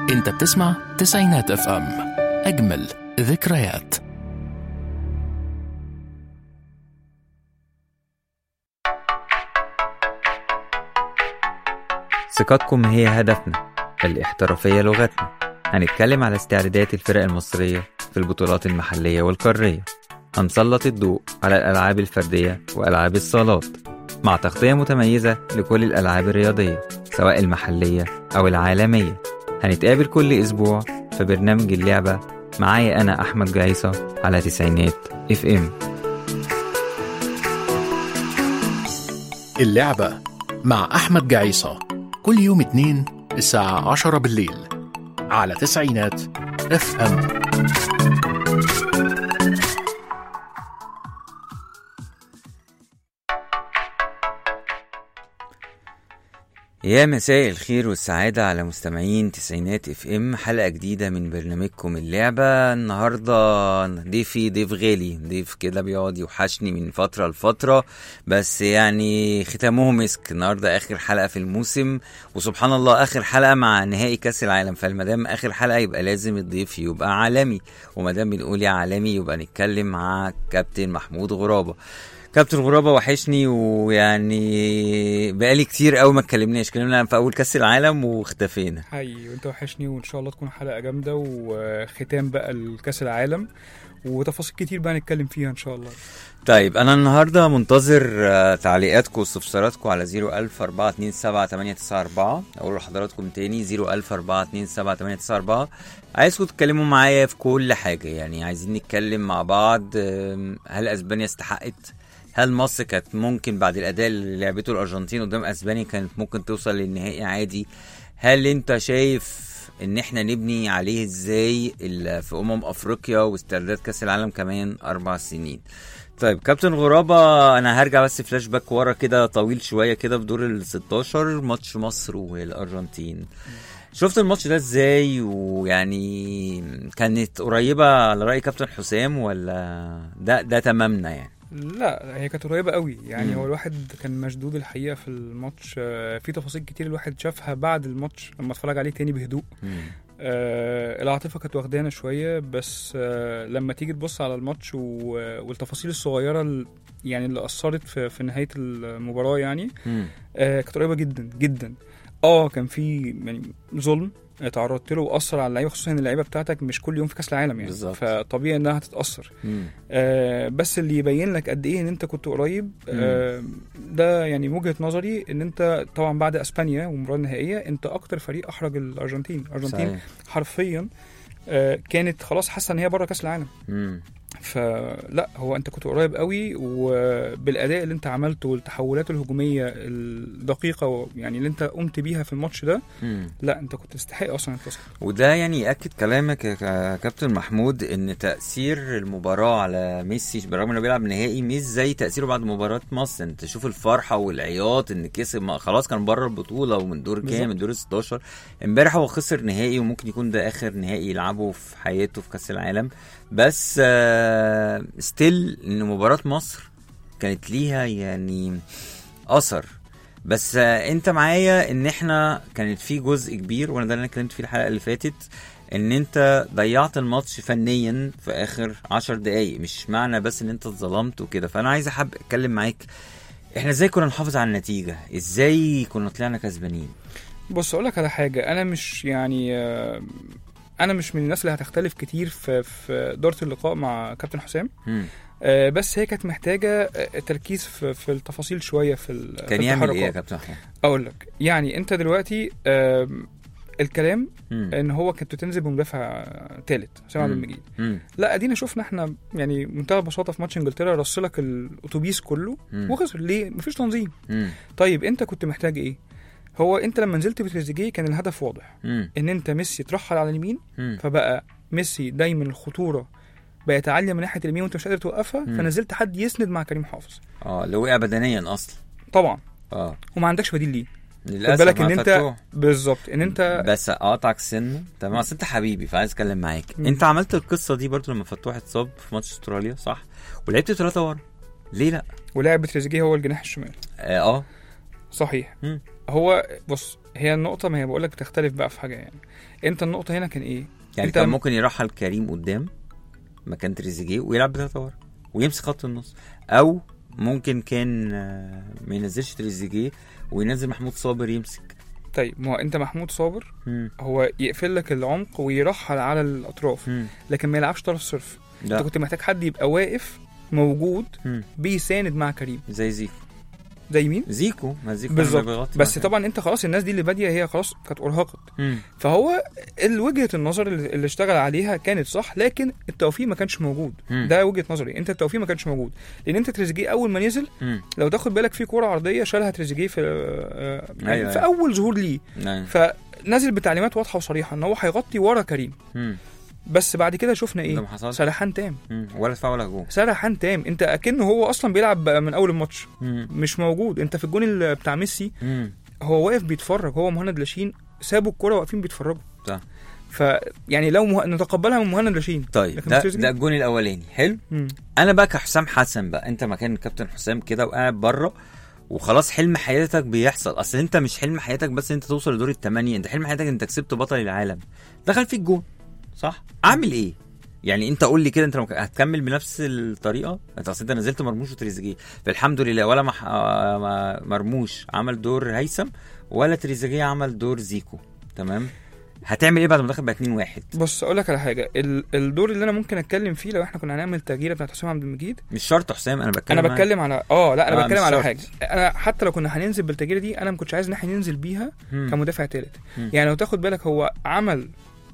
انت بتسمع تسعينات اف ام اجمل ذكريات ثقتكم هي هدفنا الاحترافية لغتنا هنتكلم على استعدادات الفرق المصرية في البطولات المحلية والقارية هنسلط الضوء على الألعاب الفردية وألعاب الصالات مع تغطية متميزة لكل الألعاب الرياضية سواء المحلية أو العالمية هنتقابل كل أسبوع في برنامج اللعبة معايا أنا أحمد جايصة على تسعينات اف ام اللعبة مع أحمد جعيصة كل يوم اتنين الساعة عشرة بالليل على تسعينات اف ام يا مساء الخير والسعادة على مستمعين تسعينات اف ام حلقة جديدة من برنامجكم اللعبة النهاردة ضيفي ضيف غالي ضيف كده بيقعد يوحشني من فترة لفترة بس يعني ختامه مسك النهاردة آخر حلقة في الموسم وسبحان الله آخر حلقة مع نهائي كأس العالم فالمدام آخر حلقة يبقى لازم الضيف يبقى عالمي ومادام بنقول يا عالمي يبقى نتكلم مع كابتن محمود غرابة كابتن غرابة وحشني ويعني بقالي كتير قوي ما اتكلمناش اتكلمنا في اول كاس العالم واختفينا حي وانت وحشني وان شاء الله تكون حلقه جامده وختام بقى لكاس العالم وتفاصيل كتير بقى نتكلم فيها ان شاء الله طيب انا النهارده منتظر آه، تعليقاتكم واستفساراتكم على 01000 427 اقول لحضراتكم تاني 01000 427 عايزكم تتكلموا معايا في كل حاجه يعني عايزين نتكلم مع بعض آم، هل اسبانيا استحقت هل مصر كانت ممكن بعد الاداء اللي لعبته الارجنتين قدام اسبانيا كانت ممكن توصل للنهائي عادي هل انت شايف ان احنا نبني عليه ازاي ال- في امم افريقيا واستعداد كاس العالم كمان اربع سنين طيب كابتن غرابة انا هرجع بس فلاش باك ورا كده طويل شوية كده في دور ال 16 ماتش مصر والارجنتين شفت الماتش ده ازاي ويعني كانت قريبة على رأي كابتن حسام ولا ده ده تمامنا يعني لا هي كانت قريبه قوي يعني مم. هو الواحد كان مشدود الحقيقه في الماتش آه، في تفاصيل كتير الواحد شافها بعد الماتش لما اتفرج عليه تاني بهدوء مم. آه العاطفه كانت واخدانا شويه بس آه لما تيجي تبص على الماتش و- والتفاصيل الصغيره ال- يعني اللي اثرت في, في نهايه المباراه يعني مم. آه كانت قريبه جدا جدا اه كان في يعني ظلم اتعرضت له واثر على اللعيبه خصوصا ان اللعيبه بتاعتك مش كل يوم في كاس العالم يعني بالظبط. فطبيعي انها هتتاثر مم. آه بس اللي يبين لك قد ايه ان انت كنت قريب آه ده يعني وجهه نظري ان انت طبعا بعد اسبانيا والمباراه النهائيه انت اكتر فريق احرج الارجنتين الارجنتين صحيح. حرفيا آه كانت خلاص حاسه ان هي بره كاس العالم مم. فلا هو انت كنت قريب قوي وبالاداء اللي انت عملته والتحولات الهجوميه الدقيقه و- يعني اللي انت قمت بيها في الماتش ده مم. لا انت كنت تستحق اصلا انك تصعد وده يعني ياكد كلامك يا كا- كابتن محمود ان تاثير المباراه على ميسي بالرغم انه بيلعب نهائي مش زي تاثيره بعد مباراه مصر انت تشوف الفرحه والعياط ان كسب ما- خلاص كان بره البطوله ومن دور كام بالظبط. من دور ال 16 امبارح هو خسر نهائي وممكن يكون ده اخر نهائي يلعبه في حياته في كاس العالم بس ستيل ان مباراه مصر كانت ليها يعني اثر بس آه، انت معايا ان احنا كانت في جزء كبير وانا ده اللي انا اتكلمت فيه الحلقه اللي فاتت ان انت ضيعت الماتش فنيا في اخر عشر دقايق مش معنى بس ان انت اتظلمت وكده فانا عايز احب اتكلم معاك احنا ازاي كنا نحافظ على النتيجه ازاي كنا طلعنا كسبانين بص اقول لك على حاجه انا مش يعني آه، انا مش من الناس اللي هتختلف كتير في في اداره اللقاء مع كابتن حسام مم. آه، بس هي كانت محتاجه آه، تركيز في, في التفاصيل شويه في ال- كان في يعمل ايه يا التحركات. كابتن احمد اقول لك يعني انت دلوقتي آم، الكلام مم. ان هو كنت تنزل بمدافع ثالث حسام عبد مم. المجيد مم. لا ادينا شفنا احنا يعني منتهى البساطه في ماتش انجلترا رصلك الاتوبيس كله مم. وخسر ليه مفيش تنظيم مم. طيب انت كنت محتاج ايه هو انت لما نزلت بتريزيجيه كان الهدف واضح مم. ان انت ميسي ترحل على اليمين مم. فبقى ميسي دايما الخطوره بقت عاليه من ناحيه اليمين وانت مش قادر توقفها مم. فنزلت حد يسند مع كريم حافظ اه اللي وقع بدنيا اصلا طبعا اه وما عندكش بديل ليه خد للاسف بالك مع ان انت فتوح. بالظبط ان انت بس اقطعك سنه تمام اصل انت حبيبي فعايز اتكلم معاك مم. انت عملت القصه دي برضو لما فتوح اتصاب في ماتش استراليا صح ولعبت ثلاثه ورا ليه لا ولعب تريزيجيه هو الجناح الشمال اه, آه. صحيح مم. هو بص هي النقطه ما هي بقول لك تختلف بقى في حاجه يعني انت النقطه هنا كان ايه يعني أنت- كان ممكن يرحل كريم قدام مكان تريزيجيه ويلعب بثلاثة ورا ويمسك خط النص او ممكن كان آه، ما ينزلش تريزيجيه وينزل محمود صابر يمسك طيب ما هو انت محمود صابر مم. هو يقفل لك العمق ويرحل على الاطراف مم. لكن ما يلعبش طرف صرف انت لا كنت محتاج حد يبقى واقف موجود مم. بيساند مع كريم زي زيكو زي مين زيكو ما زيكو بالظبط. كان بيغطي بس مع طبعا انت خلاص الناس دي اللي باديه هي خلاص كانت ارهقت مم. فهو ال- وجهه النظر اللي اللي اشتغل عليها كانت صح لكن التوفيق ما كانش موجود مم. ده وجهه نظري انت التوفيق ما كانش موجود لان انت تريزيجيه اول ما نزل مم. لو تاخد بالك في كوره عرضيه شالها تريزيجيه في آه، يعني أيوة، في أيوة. اول ظهور ليه أيوة. فنزل بتعليمات واضحه وصريحه ان هو هيغطي ورا كريم مم. بس بعد كده شفنا ده ايه ما حصلش سرحان تام مم. ولا دفاع ولا هجوم سرحان تام انت اكنه هو اصلا بيلعب بقى من اول الماتش مم. مش موجود انت في الجون ال- بتاع ميسي مم. هو واقف بيتفرج هو مهند لاشين سابوا الكرة واقفين بيتفرجوا صح. ف يعني لو مه... نتقبلها من مهند لاشين طيب لكن ده تريزيجيه- ده الجون الاولاني حلو مم. انا بقى كحسام حسن بقى انت مكان كابتن حسام كده وقاعد بره وخلاص حلم حياتك بيحصل اصل انت مش حلم حياتك بس انت توصل لدور الثمانية انت حلم حياتك انت كسبت بطل العالم دخل فيك جون صح اعمل ايه يعني انت قول لي كده انت لو هتكمل بنفس الطريقه انت اصل انت نزلت مرموش وتريزيجيه فالحمد لله ولا مح... آه، ما- مرموش عمل دور هيثم ولا تريزيجيه عمل دور زيكو تمام هتعمل ايه بعد ما دخل بقى 2 1 بص اقول لك على حاجه ال... الدور اللي انا ممكن اتكلم فيه لو احنا كنا هنعمل تغييره بتاعت حسام عبد المجيد مش شرط حسام انا بتكلم انا عن- بتكلم على اه لا انا آه، بتكلم مش على شرط. حاجه انا حتى لو كنا هننزل بالتغييره دي انا ما كنتش عايز ان احنا ننزل بيها مم. كمدافع ثالث مم. يعني لو تاخد بالك هو عمل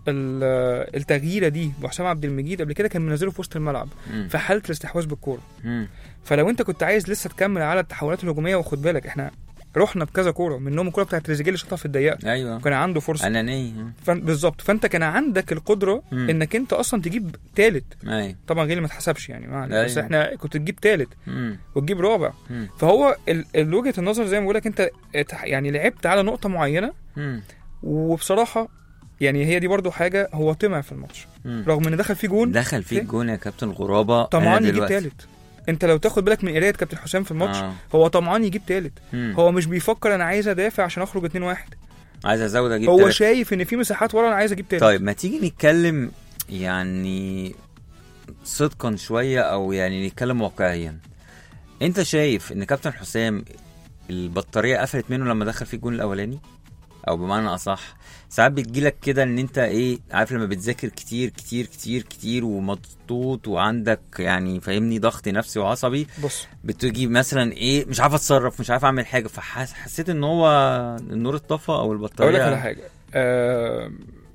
ال- التغييره دي بحسام عبد المجيد قبل كده كان منزله في وسط الملعب مم. في حاله الاستحواذ بالكوره مم. فلو انت كنت عايز لسه تكمل على التحولات الهجوميه وخد بالك احنا رحنا بكذا كوره منهم الكوره بتاعت تريزيجيه اللي شاطها في الضيقه ايوه كان عنده فرصه انانيه فن- بالظبط فانت كان عندك القدره مم. انك انت اصلا تجيب ثالث ايوه طبعا غير اللي ما اتحسبش يعني ما علينا. بس أيوة. احنا كنت تجيب ثالث مم. وتجيب رابع مم. فهو ال- ال- وجهه النظر زي ما بقول لك انت اتح- يعني لعبت على نقطه معينه مم. وبصراحه يعني هي دي برضو حاجه هو طمع في الماتش مم. رغم ان دخل فيه جون دخل فيك فين؟ جون يا كابتن غرابه طمعان أنا يجيب دلوقتي- ثالث انت لو تاخد بالك من قرايه كابتن حسام في الماتش آه. هو طمعان يجيب ثالث مم. هو مش بيفكر انا عايز ادافع عشان اخرج 2 1 عايز ازود اجيب هو تلاتة. شايف ان في مساحات ورا انا عايز اجيب ثالث طيب ما تيجي نتكلم يعني صدقا شويه او يعني نتكلم واقعيا انت شايف ان كابتن حسام البطاريه قفلت منه لما دخل في الجون الاولاني او بمعنى اصح ساعات بتجيلك كده ان انت ايه عارف لما بتذاكر كتير كتير كتير كتير ومضغوط وعندك يعني فاهمني ضغط نفسي وعصبي بص بتجي مثلا ايه مش عارف اتصرف مش عارف اعمل حاجه فحسيت ان هو النور اتطفى او البطاريه اقول لك على حاجه آه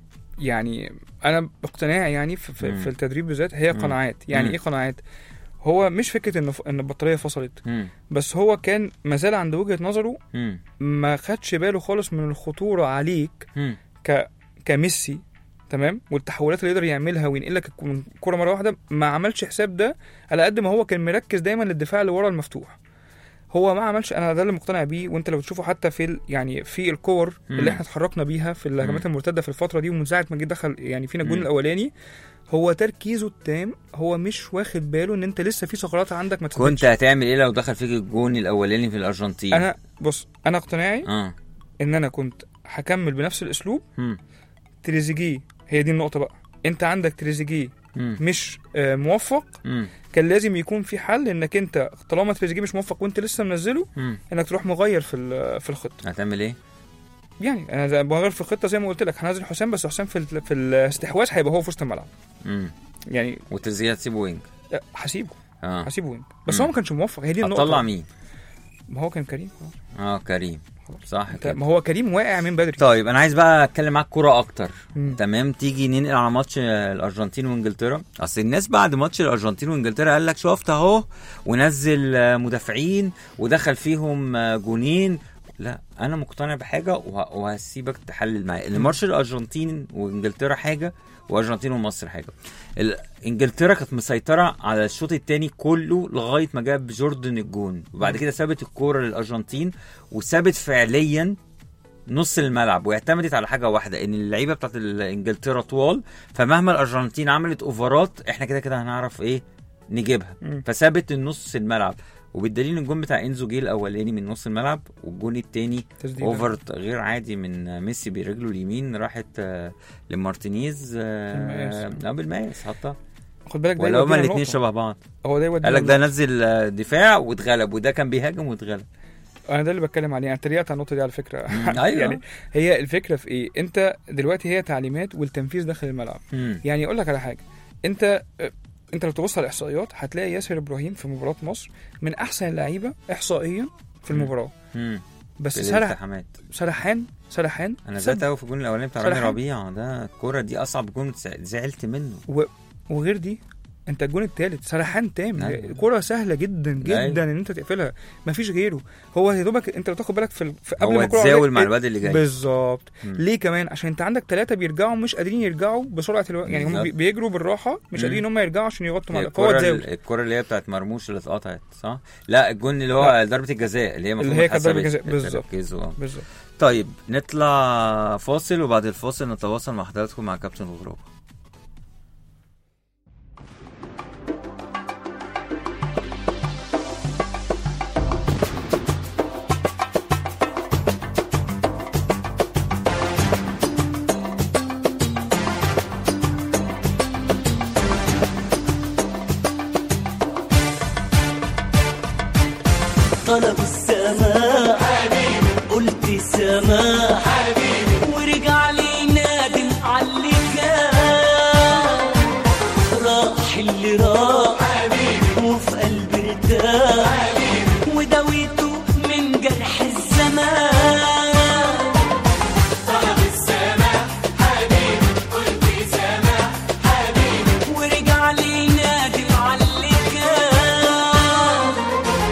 يعني انا باقتناعي يعني في, في, مم. في التدريب بالذات هي مم. قناعات يعني مم. ايه قناعات هو مش فكره ان ان البطاريه فصلت مم. بس هو كان مازال عند وجهه نظره مم. ما خدش باله خالص من الخطوره عليك مم. ك كميسي تمام والتحولات اللي يقدر يعملها وينقلك الك- من الكوره مره واحده ما عملش حساب ده على قد ما هو كان مركز دايما للدفاع اللي ورا المفتوح هو ما عملش انا ده اللي مقتنع بيه وانت لو تشوفه حتى في ال... يعني في الكور مم. اللي احنا اتحركنا بيها في الهجمات مم. المرتده في الفتره دي ومن ساعه ما جه دخل يعني فينا الجون مم. الاولاني هو تركيزه التام هو مش واخد باله ان انت لسه في ثغرات عندك ما كنت تسددش هتعمل ايه لو دخل فيك الجون الاولاني في الارجنتين انا بص انا اقتناعي اه ان انا كنت هكمل بنفس الاسلوب مم. تريزيجيه هي دي النقطه بقى انت عندك تريزيجيه مم. مش آه، موفق مم. كان لازم يكون في حل انك انت طالما تريزيجيه مش موفق وانت لسه منزله مم. انك تروح مغير في ال- في الخطه هتعمل ايه يعني انا زي- بغير في الخطه زي ما قلت لك هنزل حسام بس حسام في ال- في الاستحواذ هيبقى هو في وسط الملعب مم. يعني وترزيه هتسيبه وينج آه، هسيبه اه هسيبه وين بس مم. هو ما كانش موفق هي دي النقطه هتطلع مين ما هو كان كريم خلاص. اه كريم صح انت- كده ما هو كريم واقع من بدري طيب انا عايز بقى اتكلم معاك كوره اكتر مم. تمام تيجي ننقل على ماتش الارجنتين وانجلترا اصل الناس بعد ماتش الارجنتين وانجلترا قال لك شفت اهو ونزل آه، مدافعين ودخل فيهم آه، جونين لا انا مقتنع بحاجه وه- وهسيبك تحلل معايا ان ماتش الارجنتين وانجلترا حاجه وارجنتين ومصر حاجه ال- انجلترا كانت مسيطره على الشوط الثاني كله لغايه ما جاب جوردن الجون وبعد كده سابت الكوره للارجنتين وسابت فعليا نص الملعب واعتمدت على حاجه واحده ان اللعيبه بتاعت ال- انجلترا طوال فمهما الارجنتين عملت اوفرات احنا كده كده هنعرف ايه نجيبها مم. فسابت النص الملعب وبالدليل الجون بتاع انزو جه الاولاني من نص الملعب والجون التاني تسديدة. اوفر غير عادي من ميسي برجله اليمين راحت آه، لمارتينيز آه، بالمقاس. اه بالمقاس حطها خد بالك ده ولا هما يودينا الاثنين نقطة. شبه بعض هو ده يودينا قال لك ده نقطة. نزل آه، دفاع واتغلب وده كان بيهاجم واتغلب انا ده اللي بتكلم عليه انا اتريقت على النقطه دي على فكره مم، أيوة. يعني هي الفكره في ايه انت دلوقتي هي تعليمات والتنفيذ داخل الملعب مم. يعني اقول لك على حاجه انت انت لو تبص على الاحصائيات هتلاقي ياسر ابراهيم في مباراه مصر من احسن اللعيبه احصائيا في مم. المباراه مم. بس في سرح الالتحامات سرحان سرحان انا سد. زعلت قوي في الجون الاولاني بتاع رامي صراحة. ربيعه ده الكوره دي اصعب جون زعلت منه وغير دي انت الجون التالت سرحان تام أيوة. كرة سهله جدا جدا أيوة. ان انت تقفلها مفيش غيره هو يا دوبك انت لو تاخد بالك في, ال- في قبل هو ما الكرة اتزاول عليك- مع الواد اللي جاي بالظبط مم. ليه كمان عشان انت عندك ثلاثه بيرجعوا مش قادرين يرجعوا بسرعه الو... يعني هم بالظبط. بي- بيجروا بالراحه مش مم. قادرين ان هم يرجعوا عشان يغطوا مع هي فهو الكرة اتزاول الكرة اللي هي بتاعت مرموش اللي اتقطعت صح؟ لا الجون اللي هو ضربة الجزاء اللي هي المفروض اللي هي ما كانت ضربة اتحسبتش. جزاء، بالظبط. ركزوا اه. بالظبط طيب نطلع فاصل وبعد الفاصل نتواصل مع حضراتكم مع كابتن الغراب طلب السماء قلت سماح ورجع لي نادم على كان راح اللي راح وفي قلبي ارتاح ودويته من جرح الزمان ورجع لي نادم على كان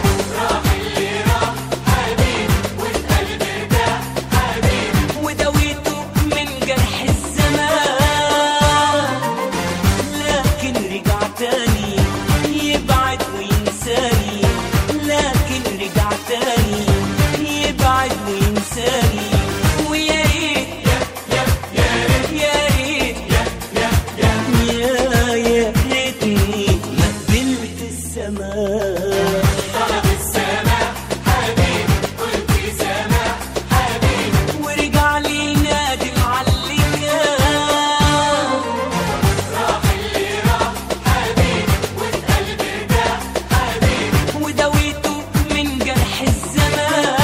ودويته من جرح الزمان لكن رجع تاني يبعد وينساني لكن رجع تاني يبعد وينساني ويا ريت يا ريت يا يا ريتني ما قبلت السماء ورجع لي نادم على اللي كان ودويته من جرح الزمان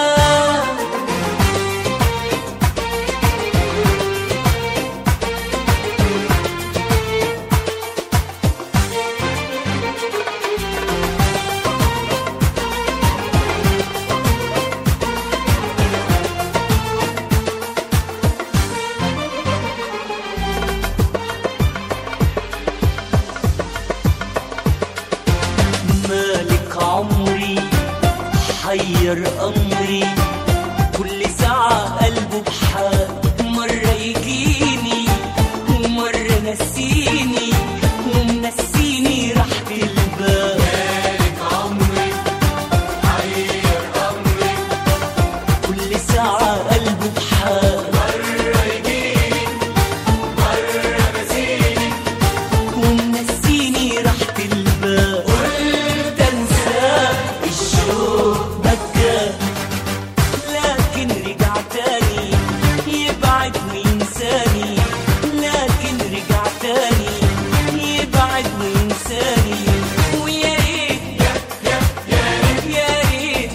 مالك عمري حير أمري كل ساعة قلبه بحال مرة يجيني ومرة نسيني ومنسيني راحة البال مالك عمري حير أمري كل ساعة قلبه بحال مرة يجيني مرة نسيني ومنسيني راحة البال قلت انساه الشوق بكى لكن رجع تاني يبعد وينساني لكن رجع تاني يبعد وينساني ويا ريت يا ريت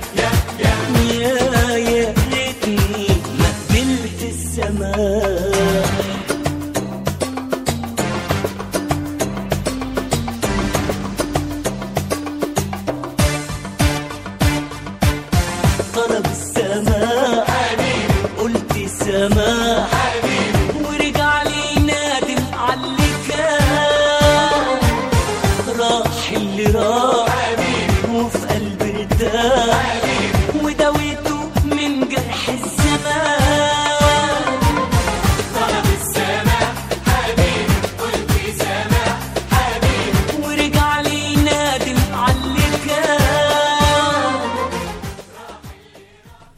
يا يا ريتني ما قبلت السماء طلب السماء قلت سماح ورجع لي نادم على اللي كان راح اللي راح وفي قلبي ارتاح ودويته من جرح الزمان طلب السماء قلت سماح ورجع لي نادم على اللي كان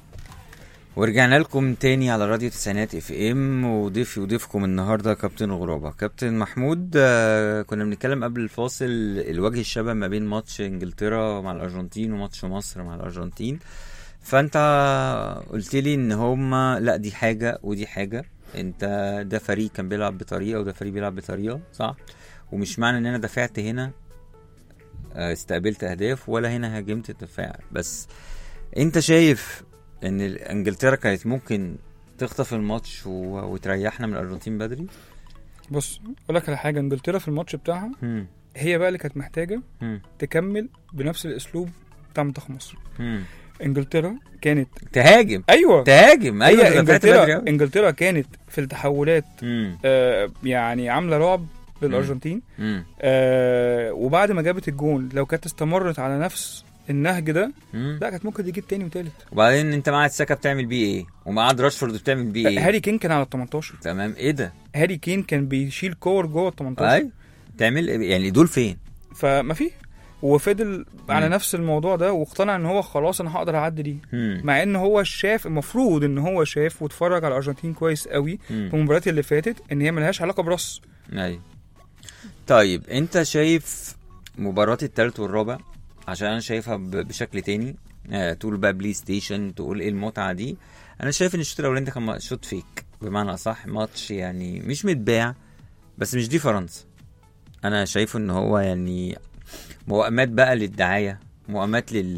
ورجعنا لكم تاني على راديو تسعينات اف ام وضيفي وضيفكم النهارده كابتن غرابه كابتن محمود آه، كنا بنتكلم قبل الفاصل الوجه الشبه ما بين ماتش انجلترا مع الارجنتين وماتش مصر مع الارجنتين فانت قلت لي ان هما لا دي حاجه ودي حاجه انت ده فريق كان بيلعب بطريقه وده فريق بيلعب بطريقه صح ومش معنى ان انا دافعت هنا آه، استقبلت اهداف ولا هنا هاجمت الدفاع بس انت شايف ان ال- انجلترا كانت ممكن تخطف الماتش و... وتريحنا من الارجنتين بدري بص اقول لك على حاجه انجلترا في الماتش بتاعها هم. هي بقى اللي كانت محتاجه هم. تكمل بنفس الاسلوب بتاع منتخب مصر هم. انجلترا كانت تهاجم ايوه تهاجم ايوه هي انت دفعت بدري انجلترا أوي. انجلترا كانت في التحولات هم. آه يعني عامله رعب للارجنتين هم. آه وبعد ما جابت الجون لو كانت استمرت على نفس النهج ده هم. لا كانت ممكن تجيب تاني وتالت وبعدين انت معاد ساكا بتعمل بيه ايه ومعاد راشفورد بتعمل بيه ايه هاري كين كان على ال 18 تمام ايه ده هاري كين كان بيشيل كور جوه ال 18 اي تعمل إيه؟ يعني دول فين فما في وفضل على مم. نفس الموضوع ده واقتنع ان هو خلاص انا هقدر اعدي دي هم. مع ان هو شاف المفروض ان هو شاف واتفرج على الارجنتين كويس قوي في هم. المباريات اللي فاتت ان هي ملهاش علاقه براس ايوه طيب انت شايف مباراة التالت والرابع عشان انا شايفها ب- بشكل تاني آه، تقول بقى بلاي ستيشن تقول ايه المتعة دي انا شايف ان الشوط الاولاني ده كان شوط فيك بمعنى اصح ماتش يعني مش متباع بس مش دي فرنسا انا شايفه ان هو يعني موائمات بقى للدعاية موائمات لل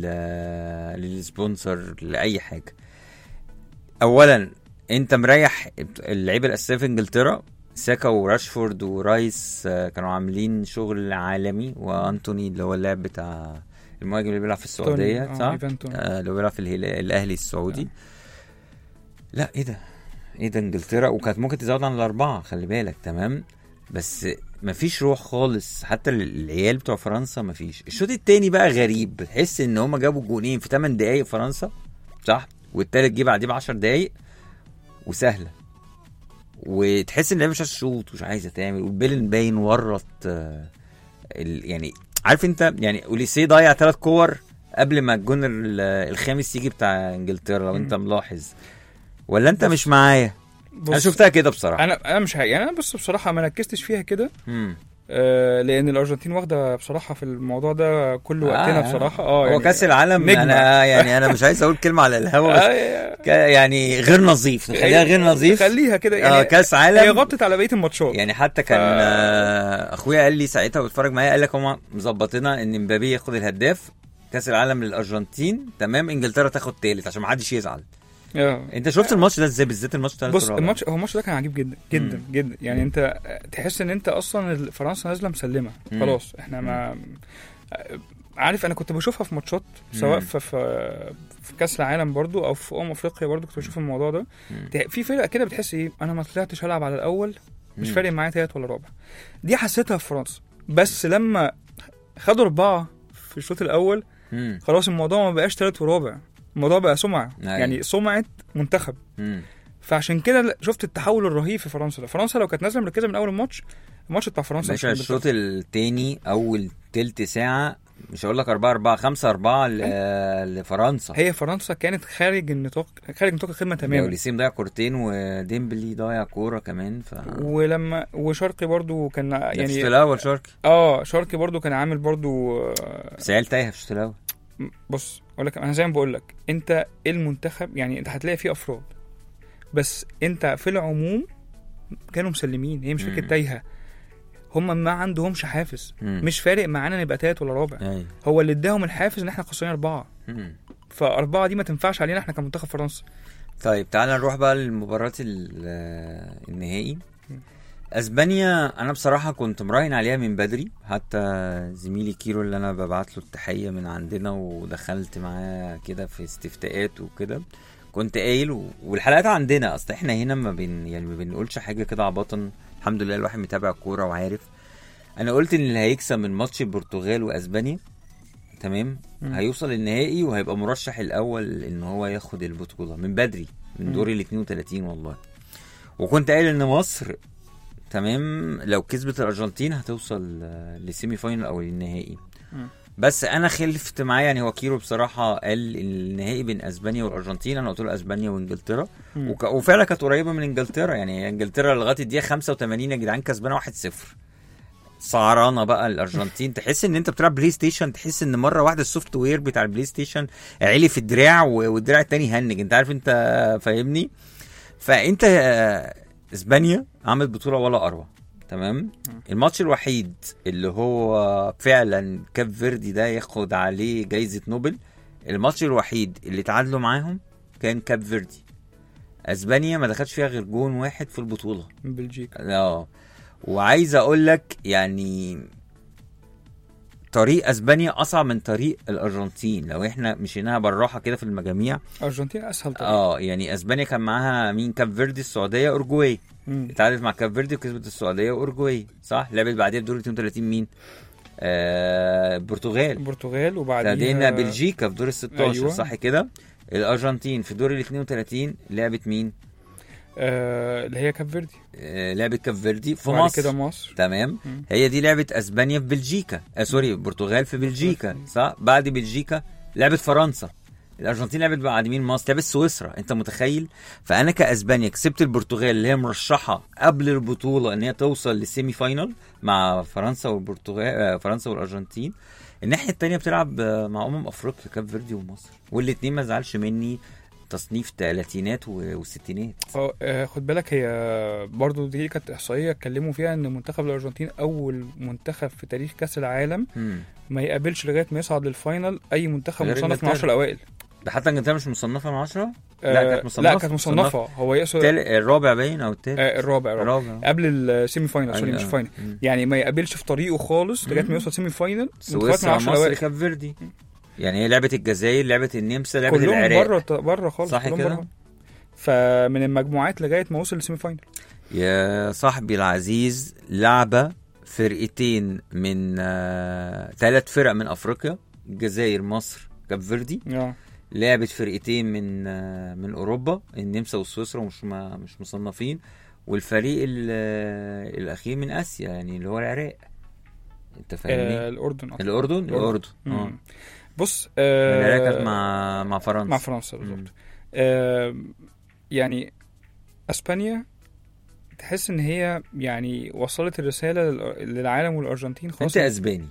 للسبونسر لاي حاجة اولا انت مريح اللعيبه الاساسيه في انجلترا ساكا وراشفورد ورايس آه، كانوا عاملين شغل عالمي وانتوني اللي هو اللاعب بتاع المهاجم اللي بيلعب في السعوديه توني، آه، صح؟ إيفان توني. آه اللي بيلعب في الهلال الاهلي السعودي لا ايه ده؟ ايه ده انجلترا وكانت ممكن تزود عن الاربعه خلي بالك تمام بس مفيش روح خالص حتى العيال بتوع فرنسا مفيش الشوط التاني بقى غريب بتحس ان هما جابوا جونين في 8 دقايق فرنسا صح والتالت جه بعديه ب 10 دقايق وسهله وتحس ان اللعيبه مش عايزه تشوط ومش عايزه تعمل والبيلن باين ورط آه، ال- يعني عارف انت يعني اوليسيه ضيع ثلاث كور قبل ما الجون ال- الخامس يجي بتاع انجلترا لو انت ملاحظ ولا انت مش معايا انا بص شفتها كده بصراحه انا انا مش ه... يعني انا بص بصراحه ما ركزتش فيها كده مم. آه لان الارجنتين واخده بصراحه في الموضوع ده كل وقتنا آه. بصراحه اه هو كاس العالم نجمة. انا يعني انا مش عايز اقول كلمه على الهوا بس آه ك- يعني غير نظيف نخليها غير نظيف خليها كده اه يعني كاس هي عالم غطت على بقيه الماتشات يعني حتى كان ف- آه، اخويا قال لي ساعتها بيتفرج معايا قال لك هم مظبطينها ان مبابي ياخد الهداف كاس العالم للارجنتين تمام انجلترا تاخد تالت عشان ما حدش يزعل آه. انت شفت الماتش ده ازاي بالذات الماتش التالت بص والرابع؟ الماتش هو الماتش ده كان عجيب جدا جدا مم. جدا يعني انت تحس ان انت اصلا فرنسا نازله مسلمه مم. خلاص احنا ما عارف انا كنت بشوفها في ماتشات سواء مم. في في, في كاس العالم برضو او في امم افريقيا برضو كنت بشوف الموضوع ده مم. تح- في فرق كده بتحس ايه انا ما طلعتش هلعب على الاول مش مم. فارق معايا تالت ولا رابع دي حسيتها في فرنسا بس لما خدوا اربعه في الشوط الاول مم. خلاص الموضوع ما بقاش تالت ورابع الموضوع بقى سمعه أيوة. يعني سمعه منتخب مم. فعشان كده ل- شفت التحول الرهيب في فرنسا ده فرنسا لو كانت نازله مركزه من اول الماتش الماتش بتاع فرنسا مش باشا هيبقى الشوط التاني اول تلت ساعه مش هقول لك 4 4 5 4 لفرنسا هي فرنسا كانت خارج النطاق خارج نطاق الخدمه تماما اوليسيم ضيع كورتين وديمبلي ضيع كوره كمان ف ولما وشرقي برضو كان يعني في الشوط يعني الاول شاركي اه شرقي برضو كان عامل برضو آه، بس عيال تايهه في الشوط الاول بص اقول لك انا زي ما بقول لك انت المنتخب يعني انت هتلاقي فيه افراد بس انت في العموم كانوا مسلمين هي مش مم. فكره تايهه هم ما عندهمش حافز مم. مش فارق معانا نبقى تالت ولا رابع ايوه هو اللي اداهم الحافز ان احنا خسرانين اربعه مم. فاربعه دي ما تنفعش علينا احنا كمنتخب فرنسا طيب تعالى نروح بقى للمباراة ال- النهائي اسبانيا انا بصراحة كنت مراهن عليها من بدري حتى زميلي كيرو اللي انا ببعت له التحية من عندنا ودخلت معاه كده في استفتاءات وكده كنت قايل و- والحلقات عندنا اصل احنا هنا ما بين يعني ما بنقولش حاجة كده عبطا الحمد لله الواحد متابع الكورة وعارف انا قلت ان اللي هيكسب من ماتش البرتغال واسبانيا تمام مم. هيوصل النهائي وهيبقى مرشح الاول ان هو ياخد البطوله من بدري من مم. دور ال 32 والله وكنت قايل ان مصر تمام لو كسبت الارجنتين هتوصل آه، للسيمي فاينل او للنهائي مم. بس انا خلفت معاه يعني هو كيرو بصراحه قال النهائي بين اسبانيا والارجنتين انا قلت له اسبانيا وانجلترا مم. وك... وفعلا كانت قريبه من انجلترا يعني انجلترا لغايه الدقيقه 85 يا جدعان كسبانه 1-0 سعرانه بقى الارجنتين تحس ان انت بتلعب بلاي ستيشن تحس ان مره واحده السوفت وير بتاع البلاي ستيشن علي في الدراع و- والدراع التاني هنج انت عارف انت فاهمني فانت آه، اسبانيا عملت بطوله ولا اروع تمام الماتش الوحيد اللي هو فعلا كاب فيردي ده ياخد عليه جايزه نوبل الماتش الوحيد اللي تعادلوا معاهم كان كاب فيردي اسبانيا ما دخلش فيها غير جون واحد في البطوله من بلجيكا اه وعايز اقول لك يعني طريق اسبانيا اصعب من طريق الارجنتين لو احنا مشيناها بالراحه كده في المجاميع ارجنتين اسهل طبعا اه يعني اسبانيا كان معاها مين كاب فيردي السعوديه اورجواي مم. اتعادلت مع كاب فيردي وكسبت السعوديه واورجواي صح لعبت بعديها في دور 32 مين آه البرتغال البرتغال وبعديها بعدين بلجيكا في دور ال 16 أيوة. أيوة. صح كده الارجنتين في دور ال 32 لعبت مين آه اللي هي كاب فيردي آه لعبت كاب فيردي في وبعد مصر كده مصر تمام مم. هي دي لعبه اسبانيا في بلجيكا آه سوري البرتغال في بلجيكا صح بعد بلجيكا لعبت فرنسا الارجنتين لعبت بعد مين مصر لعبت سويسرا انت متخيل فانا كاسبانيا كسبت البرتغال اللي هي مرشحه قبل البطوله ان هي توصل للسيمي فاينال مع فرنسا والبرتغال آه، فرنسا والارجنتين الناحيه التانية بتلعب آه، مع امم افريقيا كاب فيردي ومصر والاثنين ما زعلش مني تصنيف تلاتينات و- وستينات اه آه، خد بالك هي برضو دي كانت احصائيه اتكلموا فيها ان منتخب الارجنتين اول منتخب في تاريخ كاس العالم مم. ما يقابلش لغايه ما يصعد للفاينل اي منتخب غير مصنف من إنجلترا. 10 الاوائل ده حتى انجلترا مش مصنفه من 10 آه، لا، كانت مصنفة. لا كانت مصنفه هو يقصد التال- الرابع باين او التالت آه الرابع الرابع الرابع قبل السيمي فاينل سوري أيوة. مش فاينل مم. يعني ما يقابلش في طريقه خالص لغايه مم. ما يوصل سيمي فاينل منتخبات من سويسرا 10 مصر الاوائل كاب فيردي يعني هي لعبه الجزائر لعبه النمسا لعبه كلهم العراق بره بره خالص صح كلهم كده؟ بره. فمن المجموعات لغايه ما وصل للسيمي فاينل يا صاحبي العزيز لعبه فرقتين من ثلاث فرق من افريقيا الجزائر مصر كاب فيردي اه لعبت فرقتين من آه، من اوروبا النمسا وسويسرا مش ما مش مصنفين والفريق ال- آه، الاخير من اسيا يعني اللي هو العراق انت فاهمني آه، الاردن أكتر. الاردن الاردن اه مم. بص آه العراق كانت مع مع فرنسا مع فرنسا بالظبط مم. آه يعني اسبانيا تحس ان هي يعني وصلت الرساله لل- للعالم والارجنتين انت خلاص اسباني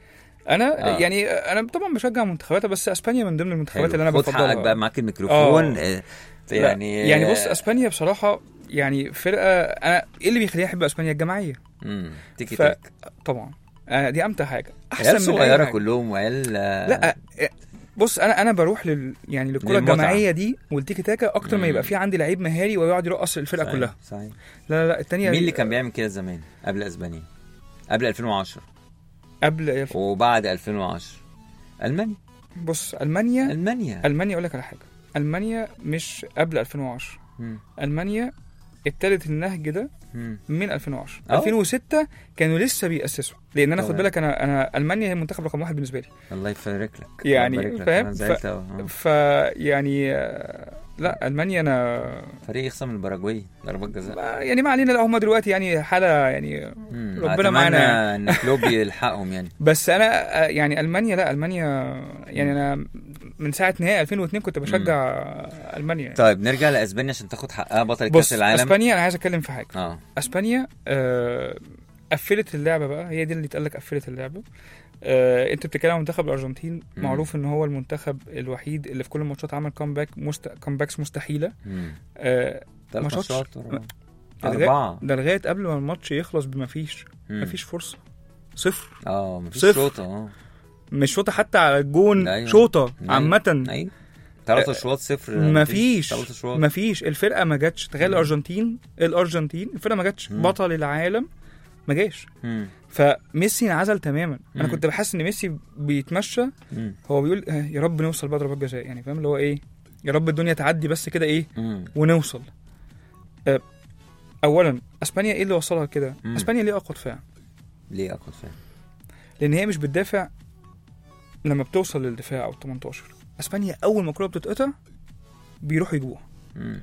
انا آه. آه. يعني انا طبعا بشجع منتخباتها بس اسبانيا من ضمن المنتخبات اللي انا خد بفضلها حقك بقى معاك الميكروفون آه. آه، لا، يعني يعني بص اسبانيا بصراحه يعني فرقه انا ايه اللي بيخليني احب اسبانيا الجماعيه امم تيكي ف- تاك طبعا آه دي امتع حاجه احسن عيال من أي صغيره حاجة. كلهم وعيال آه، لا آه، بص انا انا بروح لل يعني للكره للمتعة. الجماعيه دي والتيكي تاكا اكتر ما مم. يبقى في عندي لعيب مهاري ويقعد يرقص الفرقه صحيح، كلها صحيح لا لا لا الثانيه مين اللي كان بيعمل كده زمان قبل اسبانيا قبل 2010 قبل وبعد 2010 المانيا بص المانيا المانيا المانيا اقول لك على حاجه المانيا مش قبل 2010 مم. المانيا ابتدت النهج ده مم. من 2010 أه. 2006 كانوا لسه بيأسسوا لان انا خد تمام. بالك انا انا المانيا هي المنتخب رقم واحد بالنسبه لي الله يبارك لك يعني الله يبارك لك. فاهم؟ أنا زعلت أوي. آه. فيعني آه، لا المانيا انا فريق يخسر من الباراجواي ضربات جزاء ما- يعني ما علينا لا هم دلوقتي يعني حاله يعني مم. ربنا أتمنى معانا. ان كلوب يلحقهم يعني بس انا آه، يعني المانيا لا المانيا يعني انا من ساعه نهائي 2002 كنت بشجع المانيا يعني. طيب نرجع لاسبانيا عشان تاخد حقها بطل بص كاس العالم اسبانيا انا عايز اتكلم في حاجه اه اسبانيا آه، قفلت اللعبه بقى هي دي اللي اتقال لك قفلت اللعبه آه، انت بتتكلم عن منتخب الارجنتين مم. معروف ان هو المنتخب الوحيد اللي في كل الماتشات عمل كومباك مست... كومباكس مستحيله مم. آه، ثلاث ما شاطش. ماتشات ورا بعض. ده لغاية- أربعة ده لغايه قبل ما الماتش يخلص بما فيش مم. مفيش فرصه صفر اه مفيش صفر. شوطة اه مش شوطه حتى على الجون أيوة. شوطه أيوة. عامه ايوه ثلاث اشواط صفر مفيش ثلاث اشواط مفيش الفرقه ما جاتش تخيل مم. الارجنتين الارجنتين الفرقه ما جاتش مم. بطل العالم ما جاش مم. فميسي انعزل تماما انا مم. كنت بحس ان ميسي بيتمشى مم. هو بيقول آه، يا رب نوصل بقى ضربات جزاء يعني فاهم اللي هو ايه يا رب الدنيا تعدي بس كده ايه مم. ونوصل آه، اولا اسبانيا ايه اللي وصلها كده مم. اسبانيا ليه اقوى دفاع ليه اقوى فاهم لان هي مش بتدافع لما بتوصل للدفاع او 18 اسبانيا اول ما الكوره بتتقطع بيروحوا يجيبوها مم.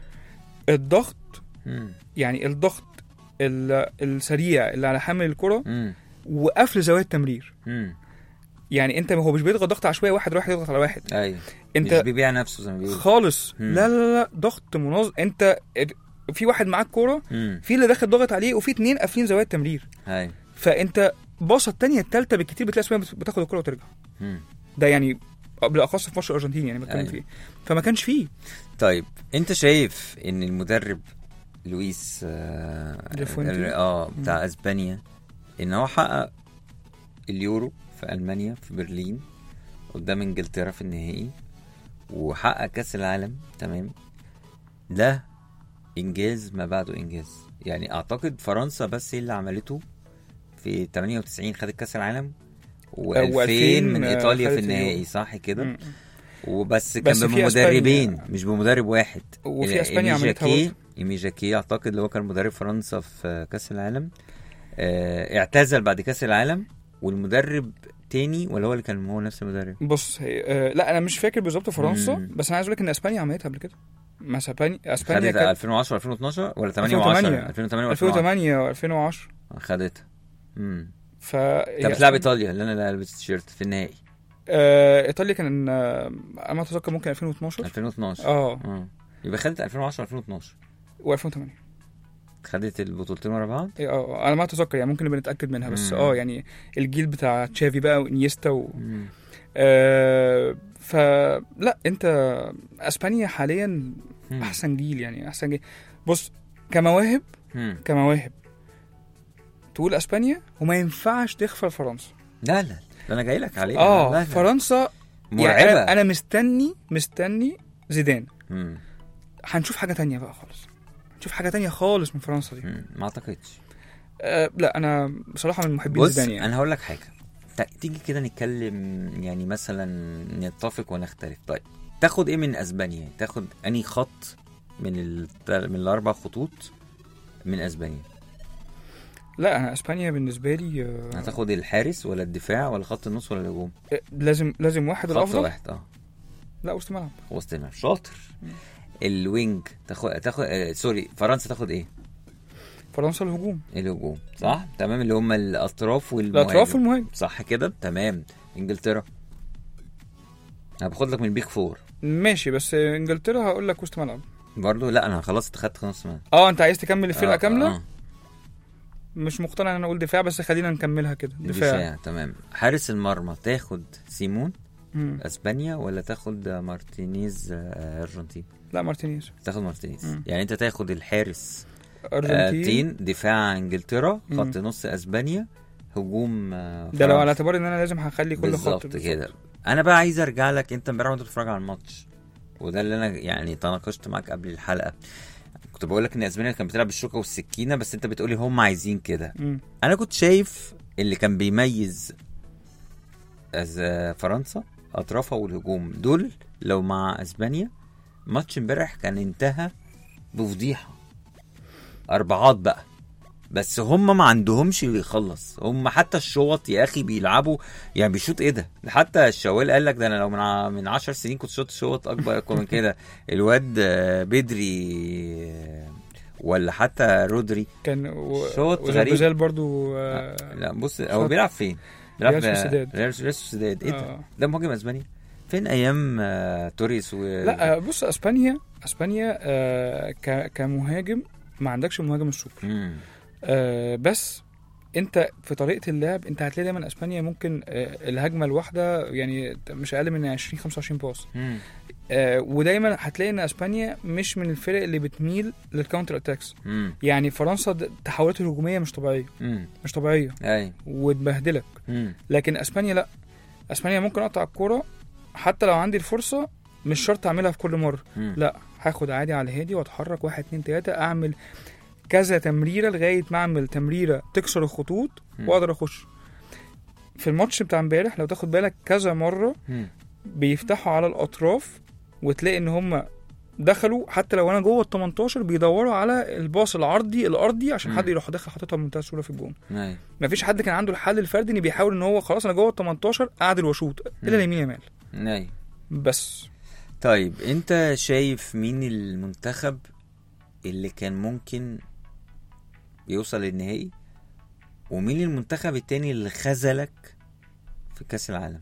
الضغط مم. يعني الضغط ال- السريع اللي على حامل الكرة مم. وقفل زوايا التمرير مم. يعني انت هو مش بيضغط ضغط عشوائي واحد رايح يضغط على واحد ايوه انت مش بيبيع نفسه زي ما بيقولوا خالص مم. لا لا لا ضغط منظم انت في واحد معاك كوره امم في اللي داخل ضاغط عليه وفي اتنين قافلين زوايا التمرير ايوه فانت باصه التانية التالتة بالكتير بتلاقي اسبانيا بت- بتاخد الكوره وترجع مم. ده يعني بالاخص في ماتش الارجنتين يعني بتكلم أيوة. فيه فما كانش فيه طيب انت شايف ان المدرب لويس آه ديفونتي. ال- اه بتاع اسبانيا ان هو حقق اليورو في المانيا في برلين قدام انجلترا في النهائي وحقق كاس العالم تمام ده انجاز ما بعده انجاز يعني اعتقد فرنسا بس هي اللي عملته في 98 خدت كاس العالم و2000 و2000 من ايطاليا في خدت النهائي اليورو. صح كده مم. وبس كان بس في بمدربين أسبانيا- مش بمدرب واحد وفي إيمي اسبانيا عملتها جاكيه برضه. ايمي جاكيه اعتقد اللي هو كان مدرب فرنسا في كاس العالم آه اعتزل بعد كاس العالم والمدرب تاني ولا هو اللي كان هو نفس المدرب بص هي آه لا انا مش فاكر بالظبط فرنسا مم. بس انا عايز اقول لك ان اسبانيا عملتها قبل كده ما اسبانيا اسبانيا خدت كانت 2010 2012 ولا 8 و10 2008 2008 و 2008 و2010 خدتها امم ف كانت بتلعب ايطاليا اللي انا لابس التيشيرت في النهائي آه ايطاليا كان آه انا ما اتذكر ممكن 2012 2012 اه اه يبقى خدت 2010 2012 و2008 خدت البطولتين ورا بعض اه انا ما اتذكر يعني ممكن نبقى نتاكد منها بس مم. اه يعني الجيل بتاع تشافي بقى وانيستا و... مم. آه فلا انت اسبانيا حاليا مم. احسن جيل يعني احسن جيل بص كمواهب مم. كمواهب تقول اسبانيا وما ينفعش تغفل فرنسا لا لا ده انا جاي لك عليه اه لا لا. فرنسا مرعبه يعني أنا- انا مستني مستني زيدان مم. هنشوف حاجه تانية بقى خالص هنشوف حاجه تانية خالص من فرنسا دي مم. ما اعتقدش أه لا انا بصراحه من محبين بص زيدان يعني انا هقول لك حاجه تا- تيجي كده نتكلم يعني مثلا نتفق ونختلف طيب تاخد ايه من اسبانيا يعني تاخد اني خط من ال... من الاربع خطوط من اسبانيا لا انا اسبانيا بالنسبه لي آه، هتاخد الحارس ولا الدفاع ولا خط النص ولا الهجوم آه، لازم لازم واحد خط الافضل واحد اه لا وسط ملعب وسط الملعب شاطر الوينج تاخد تاخد آه سوري فرنسا تاخد ايه فرنسا الهجوم الهجوم صح تمام اللي هم الاطراف والمهاجم الاطراف والمهاجم صح كده تمام انجلترا انا باخد لك من البيك فور ماشي بس آه، انجلترا هقول لك وسط ملعب برضه لا انا خلاص خدت نص ملعب اه انت عايز تكمل الفرقه آه، كامله آه. مش مقتنع ان انا اقول دفاع بس خلينا نكملها كده دفاع, دفاع تمام حارس المرمى تاخد سيمون مم. اسبانيا ولا تاخد مارتينيز آه، ارجنتين لا مارتينيز تاخد مارتينيز مم. يعني انت تاخد الحارس آه، ارجنتين تين دفاع انجلترا مم. خط نص اسبانيا هجوم آه، ده لو على فرنسا. اعتبار ان انا لازم هخلي كل خط بالظبط كده انا بقى عايز ارجع لك انت امبارح وانت بتتفرج على الماتش وده اللي انا يعني تناقشت معاك قبل الحلقه كنت بقول لك ان اسبانيا كانت بتلعب بالشوكه والسكينه بس انت بتقولي هم عايزين كده مم. انا كنت شايف اللي كان بيميز أز فرنسا اطرافها والهجوم دول لو مع اسبانيا ماتش امبارح كان انتهى بفضيحه اربعات بقى بس هم ما عندهمش اللي يخلص هم حتى الشوط يا اخي بيلعبوا يعني بيشوط ايه ده ده حتى الشوال قال لك ده انا لو من ع- من 10 سنين كنت شوط شوط اكبر اكبر من كده الواد آه، بدري آه، ولا حتى رودري كان و... شوط غريب. وزلبزال برضو آه... لا بص هو شوط. بيلعب فين؟ بيلعب ريال في- سوسيداد. ريال ريال سوسيداد ايه ده؟ آه. ده مهاجم اسبانيا؟ فين ايام آه، توريس و لا آه، بص اسبانيا اسبانيا آه ك... كمهاجم ما عندكش مهاجم السوبر مم. آه بس انت في طريقه اللعب انت هتلاقي دايما اسبانيا ممكن آه الهجمه الواحده يعني مش اقل من 20 25 باص مم. آه ودايما هتلاقي ان اسبانيا مش من الفرق اللي بتميل للكاونتر اتاكس مم. يعني فرنسا د- تحولاته الهجوميه مش طبيعيه مم. مش طبيعيه اي وتبهدلك مم. لكن اسبانيا لا اسبانيا ممكن اقطع الكوره حتى لو عندي الفرصه مش شرط اعملها في كل مره مم. لا هاخد عادي على الهادي واتحرك واحد اتنين تلاته اعمل كذا تمريره لغايه ما اعمل تمريره تكسر الخطوط مم. واقدر اخش في الماتش بتاع امبارح لو تاخد بالك كذا مره مم. بيفتحوا على الاطراف وتلاقي ان هم دخلوا حتى لو انا جوه ال 18 بيدوروا على الباص العرضي الارضي عشان مم. حد يروح داخل حاططها بمنتهى السهوله في الجون اي مفيش حد كان عنده الحل الفردي ان بيحاول ان هو خلاص انا جوه ال 18 اعدل واشوط مم. الا اليمين يمال اي بس طيب انت شايف مين المنتخب اللي كان ممكن يوصل للنهائي ومين المنتخب التاني اللي خذلك في كاس العالم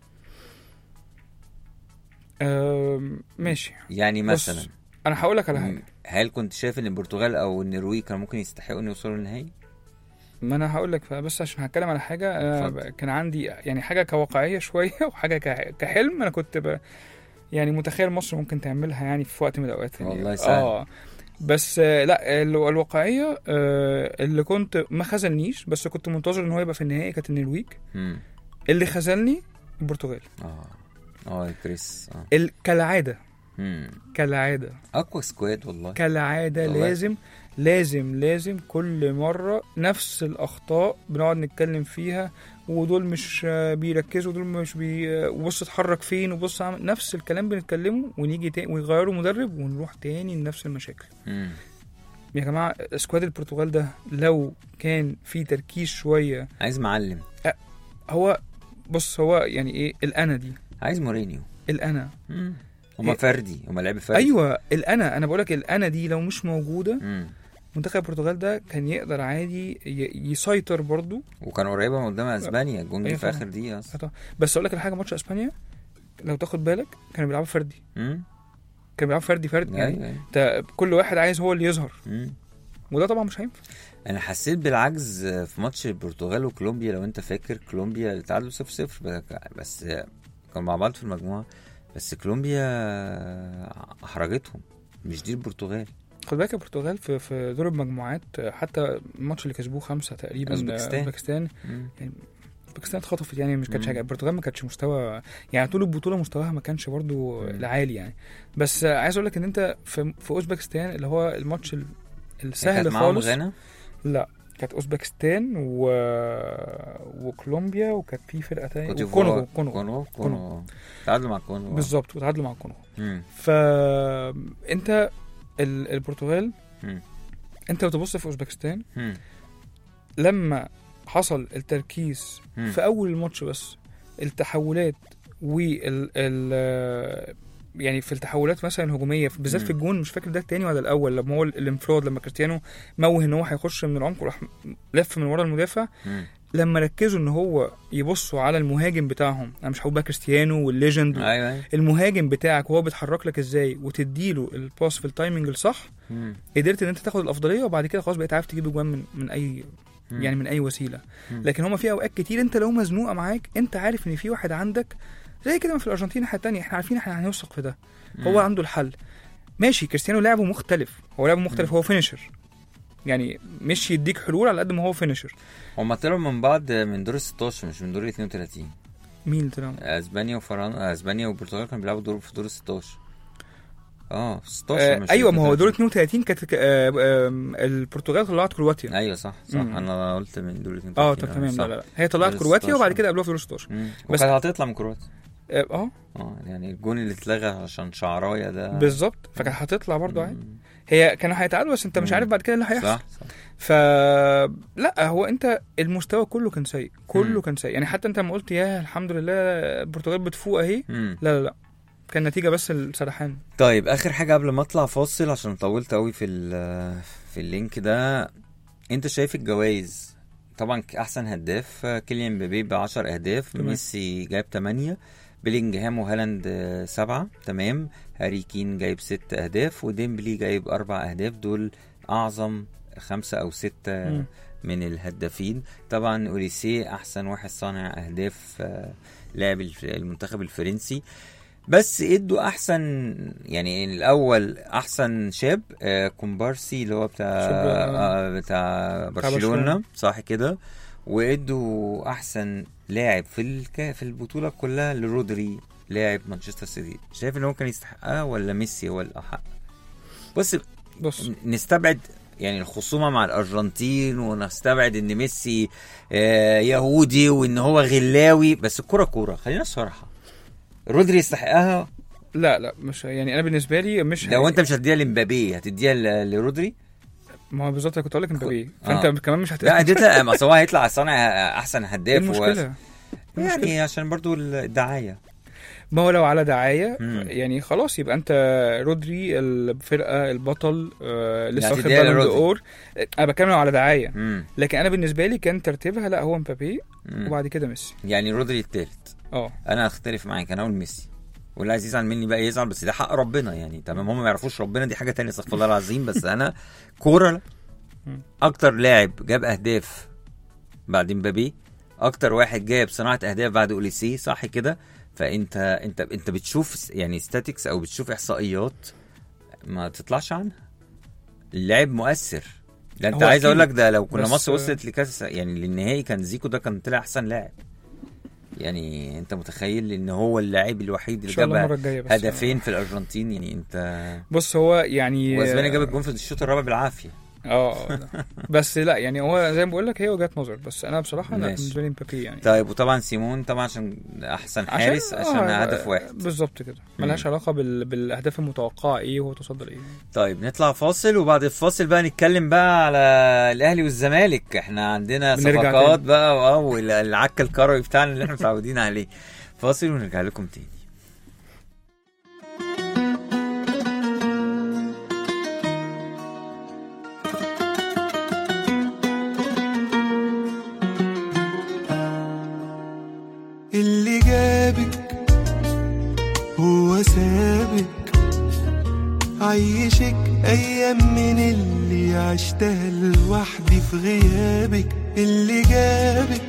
آم، ماشي يعني بص، مثلا انا هقول لك على حاجه هل كنت شايف ان البرتغال او النرويج كانوا ممكن يستحقوا ان يوصلوا للنهائي؟ ما انا هقول لك بس عشان هتكلم على حاجه أنا اتفضل. كان عندي يعني حاجه كواقعيه شويه وحاجه ك- كحلم انا كنت ب... يعني متخيل مصر ممكن تعملها يعني في وقت من الاوقات يعني. والله سهل. اه بس آه، لا ال- الواقعيه آه، اللي كنت ما خذلنيش بس كنت منتظر ان هو يبقى في النهائي كانت النرويج امم اللي خذلني البرتغال اه اه يا كريس اه ال... كالعاده امم كالعاده اقوى سكواد والله كالعاده والله. لازم لازم لازم كل مره نفس الاخطاء بنقعد نتكلم فيها ودول مش آه، بيركزوا ودول مش بي آه، وبص اتحرك فين وبص عمل نفس الكلام بنتكلمه ونيجي تاني ويغيروا مدرب ونروح تاني لنفس المشاكل امم يا جماعه سكواد البرتغال ده لو كان فيه تركيز شويه عايز معلم هو بص هو يعني ايه الانا دي عايز مورينيو الانا امم هما إيه؟ فردي هما لعيبه فردي ايوه الانا انا بقول لك الانا دي لو مش موجوده امم منتخب البرتغال ده كان يقدر عادي ي- يسيطر برضو وكان قريبه من قدام اسبانيا الجون جه أيوة في طبعا. اخر دقيقه اصلا بس اقول لك الحاجه ماتش اسبانيا لو تاخد بالك كانوا بيلعبوا فردي امم كانوا بيلعبوا فردي فردي يعني ايوه أيوة. انت كل واحد عايز هو اللي يظهر مم. وده طبعا مش هينفع انا حسيت بالعجز في ماتش البرتغال وكولومبيا لو انت فاكر كولومبيا تعادلوا 0 0 بس كانوا مع بعض في المجموعه بس كولومبيا احرجتهم مش دي البرتغال خد بالك البرتغال في في دور المجموعات حتى الماتش اللي كسبوه خمسه تقريبا أوزبكستان. اوزبكستان مم. اوزبكستان اتخطفت يعني مش كانتش مم. حاجه البرتغال ما كانتش مستوى يعني طول البطوله مستواها ما كانش برضو مم. العالي يعني بس عايز اقول لك ان انت في في اوزبكستان اللي هو الماتش ال- السهل كانت معاهم خالص غانا لا كانت اوزبكستان و... وكولومبيا وكانت في فرقه تانية كوت وكونغو ديفوار. كونغو كونغو كونغو تعادلوا مع كونغو بالظبط وتعادلوا مع كونغو مم. فانت ال... البرتغال مم. انت لو تبص في اوزبكستان مم. لما حصل التركيز مم. في اول الماتش بس التحولات وال ال... يعني في التحولات مثلا الهجوميه بالذات مم. في الجون مش فاكر ده التاني ولا الاول لما هو الانفراد لما كريستيانو موه ان هو هيخش من العمق وراح لف من ورا المدافع مم. لما ركزوا ان هو يبصوا على المهاجم بتاعهم انا مش هقول بقى كريستيانو والليجند ايوه ايوه المهاجم بتاعك وهو بيتحرك لك ازاي وتديله الباس في التايمنج الصح مم. قدرت ان انت تاخد الافضليه وبعد كده خلاص بقيت عارف تجيب اجوان من من اي مم. يعني من اي وسيله مم. لكن هما في اوقات كتير انت لو مزنوقه معاك انت عارف ان في واحد عندك زي كده ما في الارجنتين الناحيه التانيه احنا عارفين احنا هنوثق في ده هو عنده الحل ماشي كريستيانو لعبه مختلف هو لعبه مختلف مم. هو فينيشر يعني مش يديك حلول على قد ما هو فينيشر هما طلعوا من بعض من دور ال 16 مش من دور ال 32 مين اللي طلع اسبانيا وفرنسا اسبانيا والبرتغال كانوا بيلعبوا دور في دور ال 16 اه 16 آه مش ايوه ما هو دور 32. 32 كانت آه آم، البرتغال طلعت كرواتيا ايوه صح صح مم. انا قلت من دور ال 32 اه طب تمام صح. لا لا لا هي طلعت دور كرواتيا 16. وبعد كده قبلوها في دور 16 مم. بس- وكانت هتطلع من كرواتيا اه اه اه يعني الجون اللي اتلغى عشان شعرايه ده بالظبط فكانت هتطلع برضو عادي مم. هي كانوا هيتعادلوا بس انت مش مم. عارف بعد كده اللي هيحصل صح صح ف لا هو انت المستوى كله كان سيء كله مم. كان سيء يعني حتى انت لما قلت يا الحمد لله البرتغال بتفوق اهي مم. لا لا لا كان نتيجه بس السرحان طيب اخر حاجه قبل ما اطلع فاصل عشان طولت قوي في ال- في اللينك ده انت شايف الجوائز طبعا احسن هداف آه، كيليان مبابي ب 10 اهداف تمام. ميسي جايب 8 بيلينجهام وهالاند 7 تمام هاري كين جايب 6 اهداف وديمبلي جايب 4 اهداف دول اعظم خمسة او ستة مم. من الهدافين طبعا اوليسي احسن واحد صانع اهداف آه، لاعب الف- المنتخب الفرنسي بس ادوا احسن يعني الاول احسن شاب آه كومبارسي اللي هو بتاع شاب، آه. آه بتاع برشلونة. برشلونه صح كده وادوا احسن لاعب في الك... في البطوله كلها لرودري لاعب مانشستر سيتي شايف ان هو كان يستحقها ولا ميسي هو الاحق بص بص نستبعد يعني الخصومه مع الارجنتين ونستبعد ان ميسي آه يهودي وان هو غلاوي بس الكوره كوره خلينا صراحه رودري يستحقها لا لا مش يعني انا بالنسبه لي مش لو انت مش هتديها لمبابي هتديها ل- لرودري ما هو بالظبط أنا كنت اقول لك انت ايه آه. فانت كمان مش هت لا دي لا ما هو هيطلع صانع احسن ايه هداف و... المشكله؟ إيه المشكلة؟ يعني عشان برضو الدعايه ما هو لو على دعايه مم. يعني خلاص يبقى انت رودري الفرقه البطل آه لسه يعني واخد تديها بالون لرودري. دور انا بتكلم لو على دعايه مم. لكن انا بالنسبه لي كان ترتيبها لا هو مبابي مم. وبعد كده ميسي يعني رودري التالت اه انا هختلف معاك انا اقول ميسي واللي عايز يزعل مني بقى يزعل بس ده حق ربنا يعني تمام هم ما يعرفوش ربنا دي حاجه تانية استغفر الله العظيم بس انا كوره لا. مم. اكتر لاعب جاب اهداف بعد مبابي اكتر واحد جاب صناعه اهداف بعد اوليسي صح كده فانت انت انت بتشوف يعني ستاتكس او بتشوف احصائيات ما تطلعش عنها اللاعب مؤثر ده انت هو عايز اقول لك أكيد. ده لو كنا بس- مصر وصلت لكاس يعني للنهائي كان زيكو ده كان طلع احسن لاعب يعني انت متخيل ان هو اللاعب الوحيد ان اللي شاء الله جاب المره الجايه بس هدفين في الارجنتين يعني انت بص هو يعني واسبانيا جابت جون في الشوط الرابع بالعافيه اه ده. بس لا يعني هو زي ما بقول لك هي وجهه نظر بس انا بصراحه لا ماشي. بالنسبه لي مبابي يعني طيب وطبعا سيمون طبعا عشان احسن حارس عشان, آه، هدف واحد بالظبط كده ملهاش علاقه بال... بالاهداف المتوقعه ايه وهو تصدر ايه طيب نطلع فاصل وبعد الفاصل بقى نتكلم بقى على الاهلي والزمالك احنا عندنا بنرجع صفقات تاني. بقى اه والعك الكروي بتاعنا اللي احنا متعودين عليه فاصل ونرجع لكم تاني اللي جابك هو سابك عيشك ايام من اللي عشتها لوحدي في غيابك اللي جابك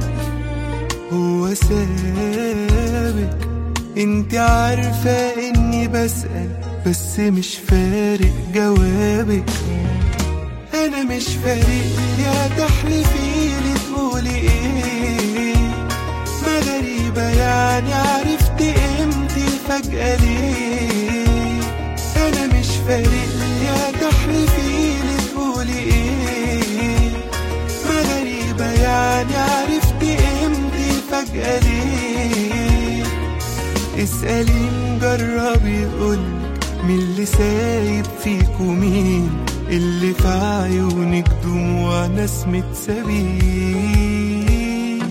هو سابك انت عارفة اني بسأل بس مش فارق جوابك انا مش فارق يا تحلفي لي تقولي ايه ما غريبة يعني عرفت امتى فجأة ليه انا مش فارق يا تحلفي لي تقولي ايه ما غريبة يعني عرفت امتى فجأة ليه اسألي مجرب يقولك مين اللي سايب فيكوا مين اللي في عيونك دموع ناس متسابين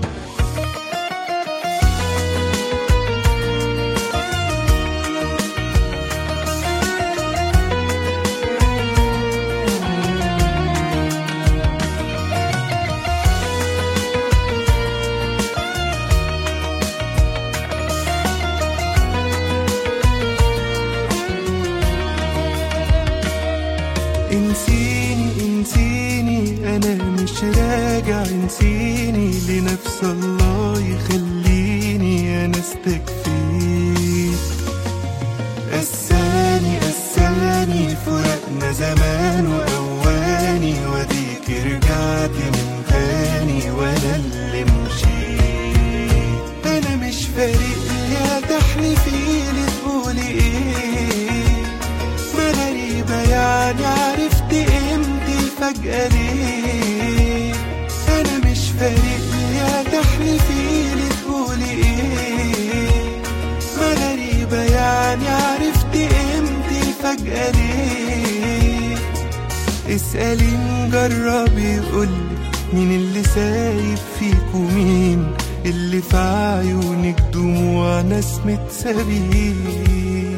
انسيني انسيني انا مش راجع انسيني لنفس الله يخليني انا استكفيت قساني قساني فرقنا زمان واواني واديك رجعت من تاني وانا اللي مشيت انا مش فارق يا تحلفي لي تقولي ايه ما غريبة يعني عرفت امتى فجأة ليه انا مش فارق يا تحلفي لي تقولي ايه ما غريبة يعني عرفت امتى فجأة ليه اسألي مجرب يقولك مين اللي سايب فيكوا مين اللي في عيونك دموع ناس متسابين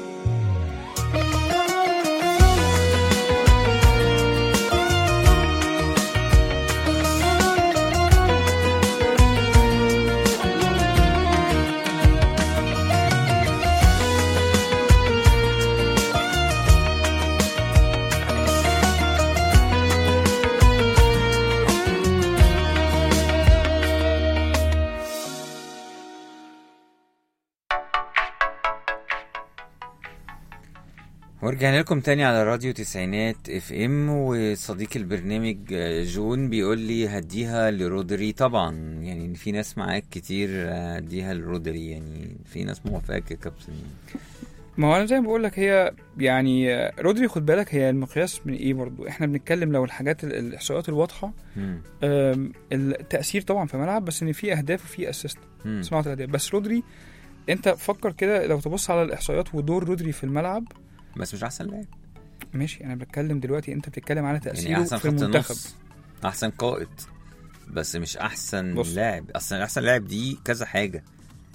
ورجعنا لكم تاني على راديو تسعينات اف ام وصديق البرنامج آه، جون بيقول لي هديها لرودري طبعا يعني في ناس معاك كتير آه، هديها لرودري يعني في ناس موافقاك يا كابتن ما هو انا زي ما بقول لك هي يعني آه، رودري خد بالك هي المقياس من ايه برضو احنا بنتكلم لو الحاجات ال- الاحصائيات الواضحه مم. آم، التاثير طبعا في الملعب بس ان في اهداف وفي اسيست مم. صناعه الاهداف بس رودري انت فكر كده لو تبص على الاحصائيات ودور رودري في الملعب بس مش احسن لاعب ماشي انا بتكلم دلوقتي انت بتتكلم على تاثيره يعني احسن في خط المنتخب نص احسن قائد بس مش احسن بص. لاعب اصلا احسن لاعب دي كذا حاجه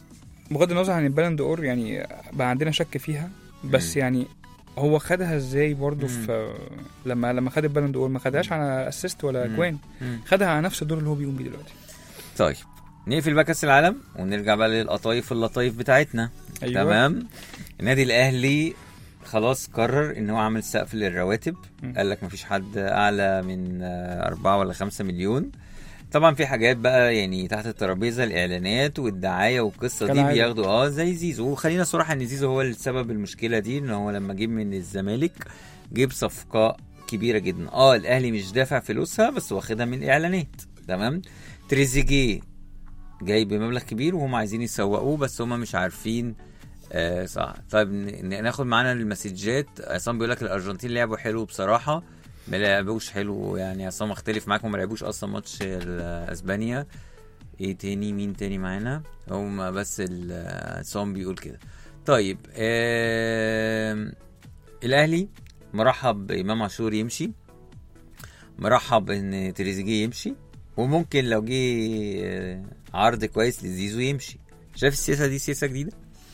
بغض النظر عن البالون دور يعني بقى عندنا شك فيها بس مم. يعني هو خدها ازاي برضه مم. في لما لما خد البالون دور ما خدهاش على اسيست ولا مم. جوان مم. خدها على نفس الدور اللي هو بيقوم بيه دلوقتي طيب نقفل بقى كاس العالم ونرجع بقى للقطايف اللطايف بتاعتنا أيوة. تمام النادي الاهلي خلاص قرر ان هو عامل سقف للرواتب مم. قال لك مفيش حد اعلى من آه، أربعة ولا خمسة مليون طبعا في حاجات بقى يعني تحت الترابيزه الاعلانات والدعايه والقصه دي كالعادة. بياخدوا اه زي زيزو وخلينا صراحه ان زيزو هو السبب المشكله دي ان هو لما جيب من الزمالك جيب صفقه كبيره جدا اه الاهلي مش دافع فلوسها بس واخدها من الاعلانات تمام تريزيجيه جاي بمبلغ كبير وهم عايزين يسوقوه بس هم مش عارفين آه صح طيب ن- ن- ناخد معانا المسجات عصام بيقول لك الارجنتين لعبوا حلو بصراحه ما لعبوش حلو يعني عصام اختلف معاكم ما لعبوش اصلا ماتش ال- اسبانيا ايه تاني مين تاني معانا هم بس ال- عصام بيقول كده طيب آه الاهلي مرحب بامام عاشور يمشي مرحب ان تريزيجيه يمشي وممكن لو جه آه، عرض كويس لزيزو يمشي شايف السياسه دي سياسه جديده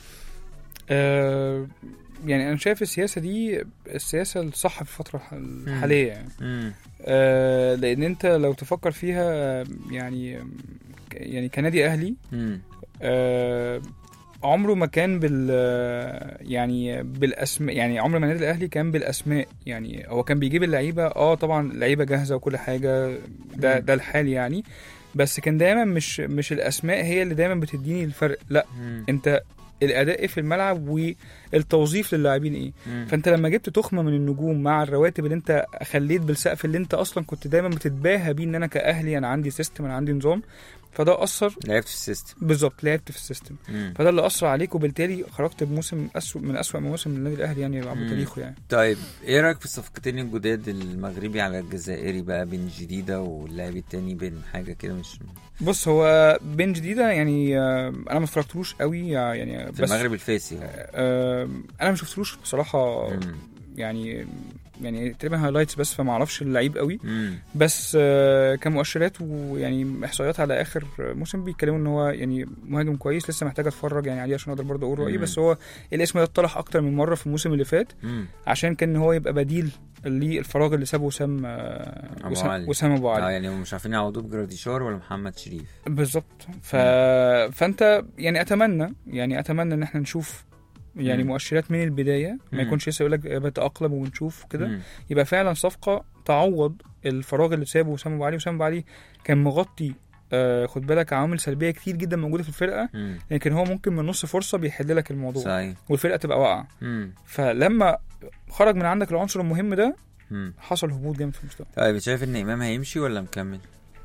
آه يعني انا شايف السياسه دي السياسه الصح في الفتره الح- الحاليه يعني امم آه لان انت لو تفكر فيها آه، يعني يعني كنادي اهلي امم آه عمره ما كان بال يعني بالاسماء يعني عمر ما النادي الاهلي كان بالاسماء يعني هو كان بيجيب اللعيبه اه طبعا لعيبه جاهزه وكل حاجه ده مم. ده الحال يعني بس كان دايما مش مش الاسماء هي اللي دايما بتديني الفرق لا انت الاداء ايه في الملعب والتوظيف للاعبين ايه فانت لما جبت تخمه من النجوم مع الرواتب اللي انت خليت بالسقف اللي انت اصلا كنت دايما بتتباهى بيه ان انا كاهلي انا عندي سيستم انا عندي نظام فده اثر لعبت في السيستم بالظبط لعبت في السيستم مم. فده اللي اثر عليك وبالتالي خرجت بموسم أسوأ من اسوأ مواسم النادي الاهلي يعني عبر مم. تاريخه يعني طيب ايه رايك في الصفقتين الجداد المغربي على الجزائري بقى بين جديده واللاعب التاني بين حاجه كده مش بص هو بين جديده يعني آه، انا ما اتفرجتلوش قوي يعني في بس المغرب الفاسي آه، انا ما شفتلوش بصراحه مم. يعني يعني تقريبا هايلايتس بس فما اعرفش اللعيب قوي مم. بس آه، كمؤشرات ويعني احصائيات على اخر موسم بيتكلموا ان هو يعني مهاجم كويس لسه محتاج اتفرج يعني عليه عشان اقدر برضه اقول رايي مم. بس هو الاسم ده اتطرح اكتر من مره في الموسم اللي فات مم. عشان كان هو يبقى بديل للفراغ اللي سابه وسام آه، أبو وسام, علي. وسام ابو علي اه يعني هم مش عارفين يعوضوه بجراديشار ولا محمد شريف بالظبط ف... فانت يعني اتمنى يعني اتمنى ان احنا نشوف يعني مم. مؤشرات من البدايه ما مم. يكونش لسه يقول لك بتاقلم ونشوف كده مم. يبقى فعلا صفقه تعوض الفراغ اللي سابه وسام ابو علي وسام ابو علي كان مغطي آه خد بالك عوامل سلبيه كتير جدا موجوده في الفرقه مم. لكن هو ممكن من نص فرصه بيحل لك الموضوع صحيح والفرقه تبقى واقعه مم. فلما خرج من عندك العنصر المهم ده مم. حصل هبوط جامد في المستوى طيب شايف ان امام هيمشي ولا مكمل؟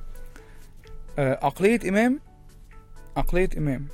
آه عقليه امام عقليه امام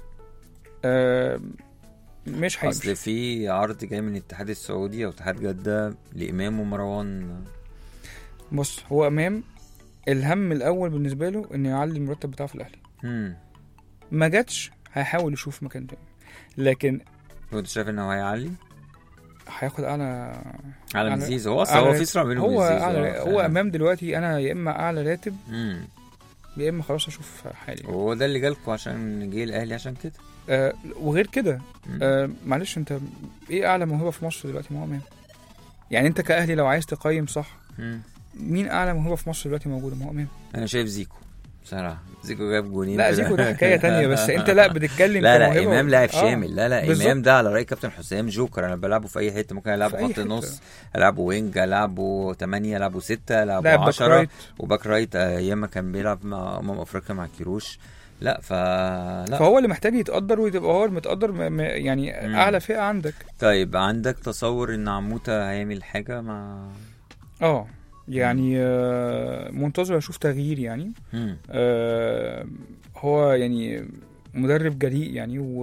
آه مش اصل هيمشي في عرض جاي من الاتحاد السعودي او اتحاد جده لامام ومروان بص هو امام الهم الاول بالنسبه له انه يعلي المرتب بتاعه في الاهلي مم. ما جاتش هيحاول يشوف مكان تاني لكن وانت شايف ان هو هيعلي؟ هياخد اعلى على على- مزيز هو اصلا على هو راتب. في صراع بينه هو وبين زيزو، أعلى آه، هو فعلا. امام دلوقتي انا يا اما اعلى راتب مم. يا اما خلاص اشوف حالي وهو ده اللي جالكوا عشان جه الاهلي عشان كده آه وغير كده مم. آه معلش انت ايه اعلى موهبه في مصر دلوقتي ما هو امام يعني انت كاهلي لو عايز تقيم صح مم. مين اعلى موهبه في مصر دلوقتي موجوده ما هو امام انا شايف زيكو بصراحه زيكو جاب جونين لا في- زيكو ده حكايه تانية بس انت لا بتتكلم لا لا كموهبة. امام لاعب آه، شامل لا لا بالظبط. امام ده على راي كابتن حسام جوكر انا بلعبه في اي حته ممكن في العبه أي خط حتة. نص العبه وينج العبه 8 العبه 6 العبه لاعب باك 10 رايت وباك رايت آه، ايام ما كان بيلعب مع امم افريقيا مع كيروش لا ف لا فهو اللي محتاج يتقدر ويبقى هو المتقدر م- م- يعني مم. اعلى فئه عندك طيب عندك تصور ان عموته هيعمل حاجه مع اه يعني آه، منتظر اشوف تغيير يعني مم. آه، هو يعني مدرب جريء يعني و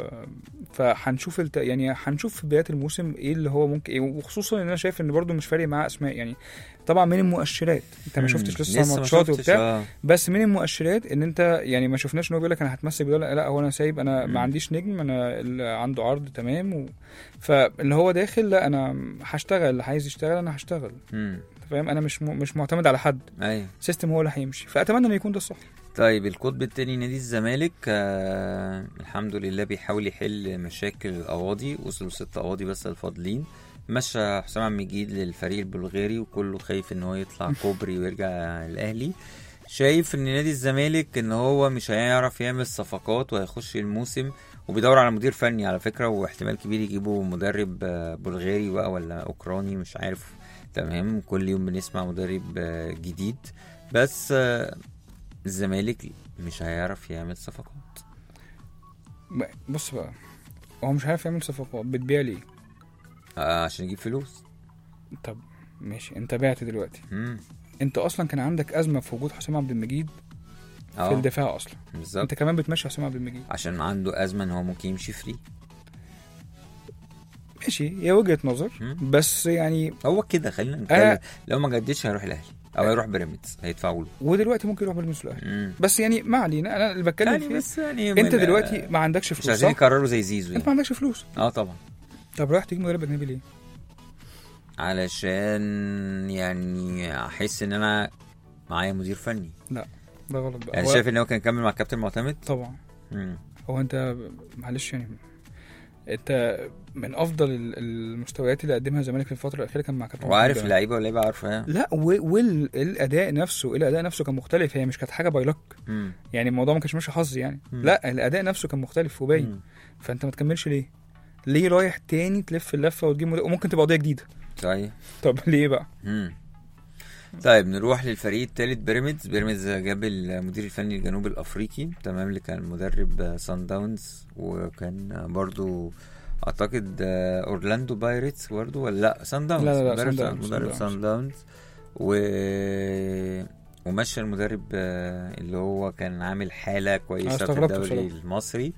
فهنشوف الت... يعني هنشوف في بدايه الموسم ايه اللي هو ممكن إيه وخصوصا ان انا شايف ان برضو مش فارق معاه اسماء يعني طبعا من المؤشرات انت ما مم. شفتش لسه, لسه ما ماتشات شفتش، وبتاع آه. بس من المؤشرات ان انت يعني ما شفناش ان هو بيقول لك انا هتمسك بده لا لا هو انا سايب انا مم. ما عنديش نجم انا اللي عنده عرض تمام و... فاللي هو داخل لا انا هشتغل اللي عايز يشتغل انا هشتغل مم. أنت فاهم انا مش م... مش معتمد على حد ايوه سيستم هو اللي هيمشي فاتمنى ان يكون ده الصح طيب القطب التاني نادي الزمالك آه الحمد لله بيحاول يحل مشاكل القواضي وصلوا ست قواضي بس الفاضلين مشى حسام عبد المجيد للفريق البلغاري وكله خايف ان هو يطلع كوبري ويرجع الاهلي شايف ان نادي الزمالك ان هو مش هيعرف يعمل صفقات وهيخش الموسم وبيدور على مدير فني على فكره واحتمال كبير يجيبوا مدرب آه، بلغاري بقى ولا اوكراني مش عارف تمام كل يوم بنسمع مدرب آه، جديد بس آه، الزمالك مش هيعرف يعمل صفقات ب- بص بقى هو مش عارف يعمل صفقات بتبيع ليه آه، عشان يجيب فلوس طب ماشي انت بعت دلوقتي امم انت اصلا كان عندك ازمه في وجود حسام عبد المجيد في اه الدفاع اصلا بالظبط انت كمان بتمشي حسام عبد المجيد عشان عنده ازمه ان هو ممكن يمشي فري ماشي هي وجهه نظر مم. بس يعني هو كده خلينا نتكلم لو ما جددش هيروح الاهلي او هيروح بيراميدز هيدفعوا له ودلوقتي ممكن يروح بالمس الاهلي مم. بس يعني ما علينا انا اللي بتكلم يعني فيه بس يعني انت من- دلوقتي ما عندكش مش فلوس عايزين صح؟ يكرروا زي زيزو انت يعني ما عندكش فلوس اه طبعا طب رايح تجيب مدرب اجنبي ليه؟ علشان يعني احس ان انا معايا مدير فني ده غلط بقى يعني هو- شايف ان هو كان يكمل مع الكابتن معتمد طبعا مم. هو انت معلش يعني انت من افضل ال- المستويات اللي قدمها الزمالك في الفتره الاخيره كان مع كابتن وعارف محمود اللعيبه واللعيبه عارفه يعني لا والاداء نفسه الاداء نفسه كان مختلف هي مش كانت حاجه باي لك مم. يعني الموضوع ما كانش ماشي حظ يعني مم. لا الاداء نفسه كان مختلف وباين مم. فانت ما تكملش ليه ليه رايح تاني تلف اللفه وتجيب مدرب وممكن تبقى قضيه جديده صحيح طب ليه بقى مم. طيب نروح للفريق الثالث بيراميدز بيراميدز جاب المدير الفني الجنوب الافريقي تمام اللي كان مدرب سان داونز وكان برضو اعتقد آه، اورلاندو بايرتس برضو ولا لا سان داونز لا، لا، لا، مدرب سان داونز، مدرب سان سان داونز و ومشى المدرب آه، اللي هو كان عامل حالة أنا كويسة في استغربت الدوري بصراحة. المصري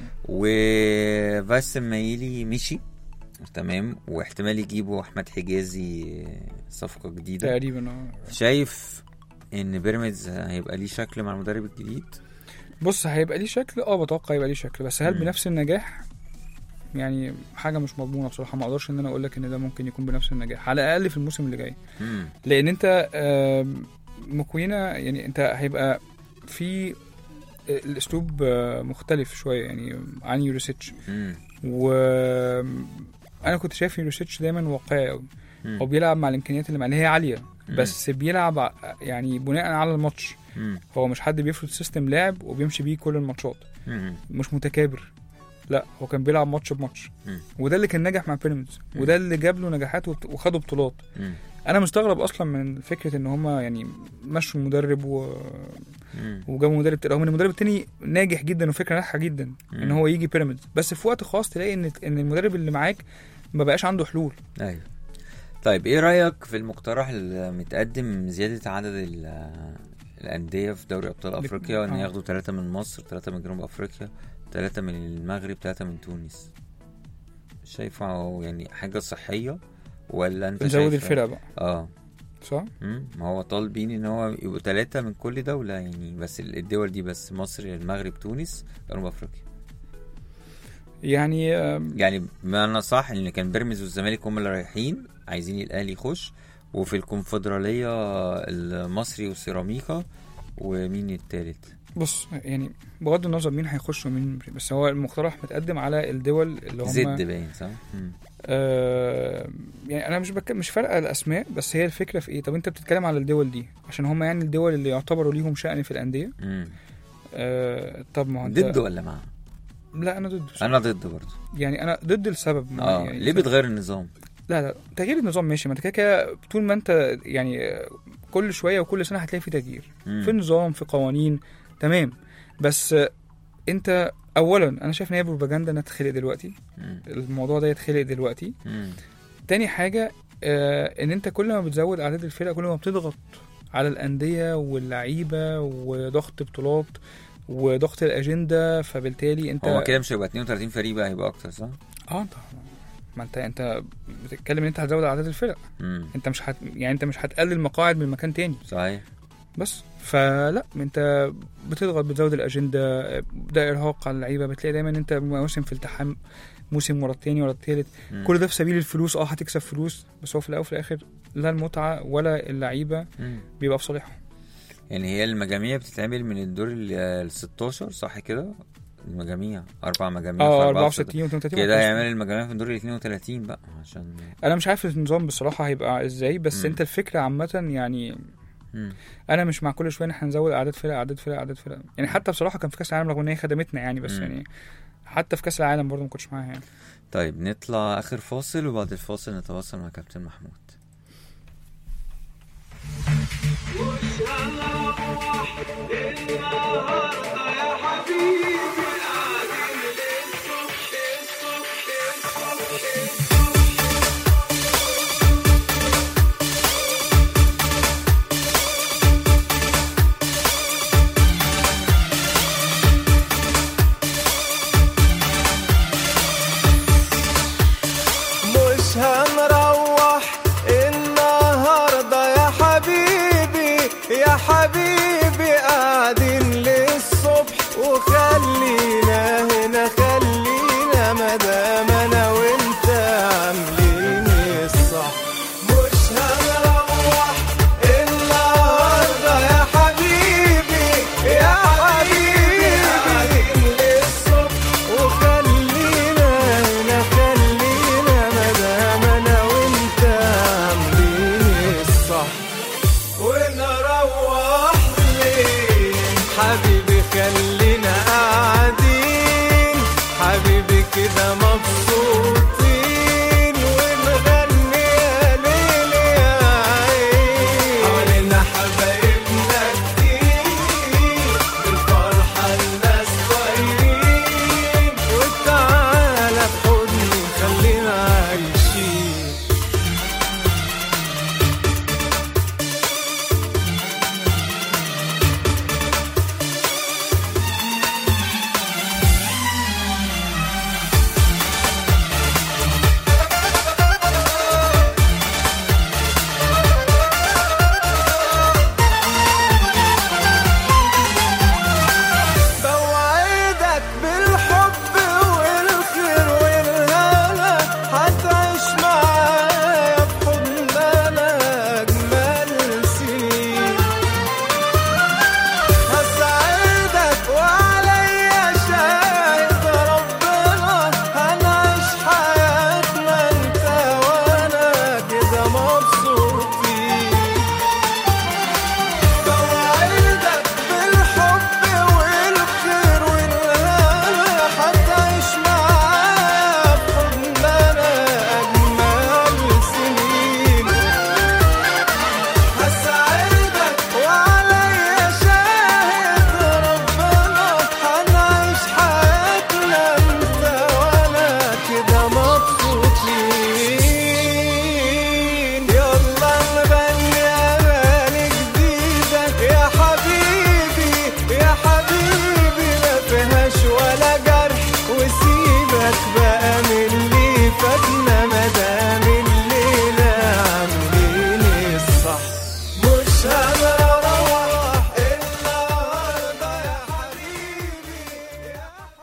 وباسم مايلي مشي تمام واحتمال يجيبوا احمد حجازي صفقة جديدة تقريبا اه شايف ان بيراميدز هيبقى ليه شكل مع المدرب الجديد بص هيبقى ليه شكل اه بتوقع يبقى ليه شكل بس هل مم. بنفس النجاح يعني حاجه مش مضمونه بصراحه ما اقدرش ان انا اقول لك ان ده ممكن يكون بنفس النجاح على الاقل في الموسم اللي جاي مم. لان انت آم، مكوينه يعني انت هيبقى في الاسلوب آه، مختلف شويه يعني عن يوريسيتش مم. و انا كنت شايف يوريسيتش دايما واقعي قوي مم. هو بيلعب مع الامكانيات اللي معاه اللي هي عاليه مم. بس بيلعب ع- يعني بناء على الماتش مم. هو مش حد بيفرض سيستم لعب وبيمشي بيه كل الماتشات مم. مش متكابر لا هو كان بيلعب ماتش بماتش مم. وده اللي كان ناجح مع بيراميدز مم. وده اللي جاب له نجاحات وت- وخدوا بطولات مم. انا مستغرب اصلا من فكره ان هما يعني مشوا المدرب و... مم. وجابوا مدرب تاني رغم ان المدرب التاني ناجح جدا وفكره ناجحه جدا ان مم. هو يجي بيراميدز بس في وقت خاص تلاقي ان ان المدرب اللي معاك ما بقاش عنده حلول ايوه طيب ايه رايك في المقترح المتقدم زياده عدد ال- الانديه في دوري ابطال بت- افريقيا ان آه. ياخدوا ثلاثه من مصر ثلاثه من جنوب افريقيا ثلاثه من المغرب ثلاثه من تونس شايفه يعني حاجه صحيه ولا انت نزود شايف الفرق بقى اه صح مم، ما هو طالبين ان هو يبقوا ثلاثة من كل دولة يعني بس ال- الدول دي بس مصر المغرب تونس جنوب افريقيا يعني آم، يعني بمعنى صح ان كان بيراميدز والزمالك هم اللي رايحين عايزين الاهلي يخش وفي الكونفدرالية المصري وسيراميكا ومين التالت بص يعني بغض النظر مين هيخش ومين بس هو المقترح متقدم على الدول اللي هم زد باين صح؟ مم. آه يعني انا مش بك... مش فارقه الاسماء بس هي الفكره في ايه طب انت بتتكلم على الدول دي عشان هم يعني الدول اللي يعتبروا ليهم شأن في الانديه مم. آه طب ما هو انت ضد ولا مع؟ لا انا ضد انا ضد برضه يعني انا ضد السبب اه يعني ليه بتغير النظام؟ لا لا تغيير النظام ماشي ما انت كده كده طول ما انت يعني آه، كل شويه وكل سنه هتلاقي في تغيير مم. في نظام في قوانين تمام بس آه، انت اولا انا شايف ان هي بروباجندا انها تتخلق دلوقتي مم. الموضوع ده يتخلق دلوقتي مم. تاني حاجة آه ان انت كل ما بتزود اعداد الفرق كل ما بتضغط على الاندية واللعيبة وضغط بطولات وضغط الاجندة فبالتالي انت هو كده مش هيبقى 32 فريق بقى هيبقى اكتر صح؟ اه انت ما انت انت بتتكلم ان انت هتزود اعداد الفرق مم. انت مش هت يعني انت مش هتقلل مقاعد من مكان تاني صحيح بس فلا انت بتضغط بتزود الاجنده ده ارهاق على اللعيبه بتلاقي دايما انت مواسم في التحام موسم ورا التاني ورا التالت مم. كل ده في سبيل الفلوس اه هتكسب فلوس بس هو في الاول وفي الاخر لا المتعه ولا اللعيبه مم. بيبقى في صالحهم يعني هي المجاميع بتتعمل من الدور ال 16 صح كده المجاميع اربع مجاميع في اه أربعة 64 و 32 كده يعمل المجاميع في الدور ال 32 بقى عشان انا مش عارف النظام بصراحه هيبقى ازاي بس مم. انت الفكره عامه يعني مم. انا مش مع كل شويه ان احنا نزود اعداد فرق اعداد فرق اعداد فرق يعني حتى بصراحه كان في كاس العالم رغم ان هي خدمتنا يعني بس مم. يعني حتى في كاس العالم برضه ما كنتش معاها يعني طيب نطلع اخر فاصل وبعد الفاصل نتواصل مع كابتن محمود مش هنروح النهاردة يا حبيبي يا حبيبي قاعدين للصبح وخلينا هنا خلينا مدام انا وانت عاملين الصح مش هنروح النهاردة يا حبيبي يا حبيبي قاعدين للصبح وخلينا هنا خلينا مدام انا وانت عاملين الصح ونروح ليه حبيبي خلينا قاعدين حبيبي كده مبسوطين ونغني يا ليل يا عين حوالينا حبايبنا كتير بالفرحة الناس طايرين وتعالى في حضني خلينا عايشين بوعدك بالحب والخير والهنا هتعيش معايا في حضننا أجمل سنين هساعدك وعليا شاهد ربنا هنعيش حياتنا انت وانا كده مبسوطين بوعدك بالحب والخير والهنا هتعيش معايا في حضننا أجمل سنين هساعدك وعليا شاهد ربنا هنعيش حياتنا انت وانا كده مبسوطين يلا نغني اغاني جديدة يا حبيبي يا حبيبي ما فيهاش ولا جرح وسيبك بقى من اللي فاتنا مدام الليلة عاملين الصح مش هنروح النهارده يا حبيبي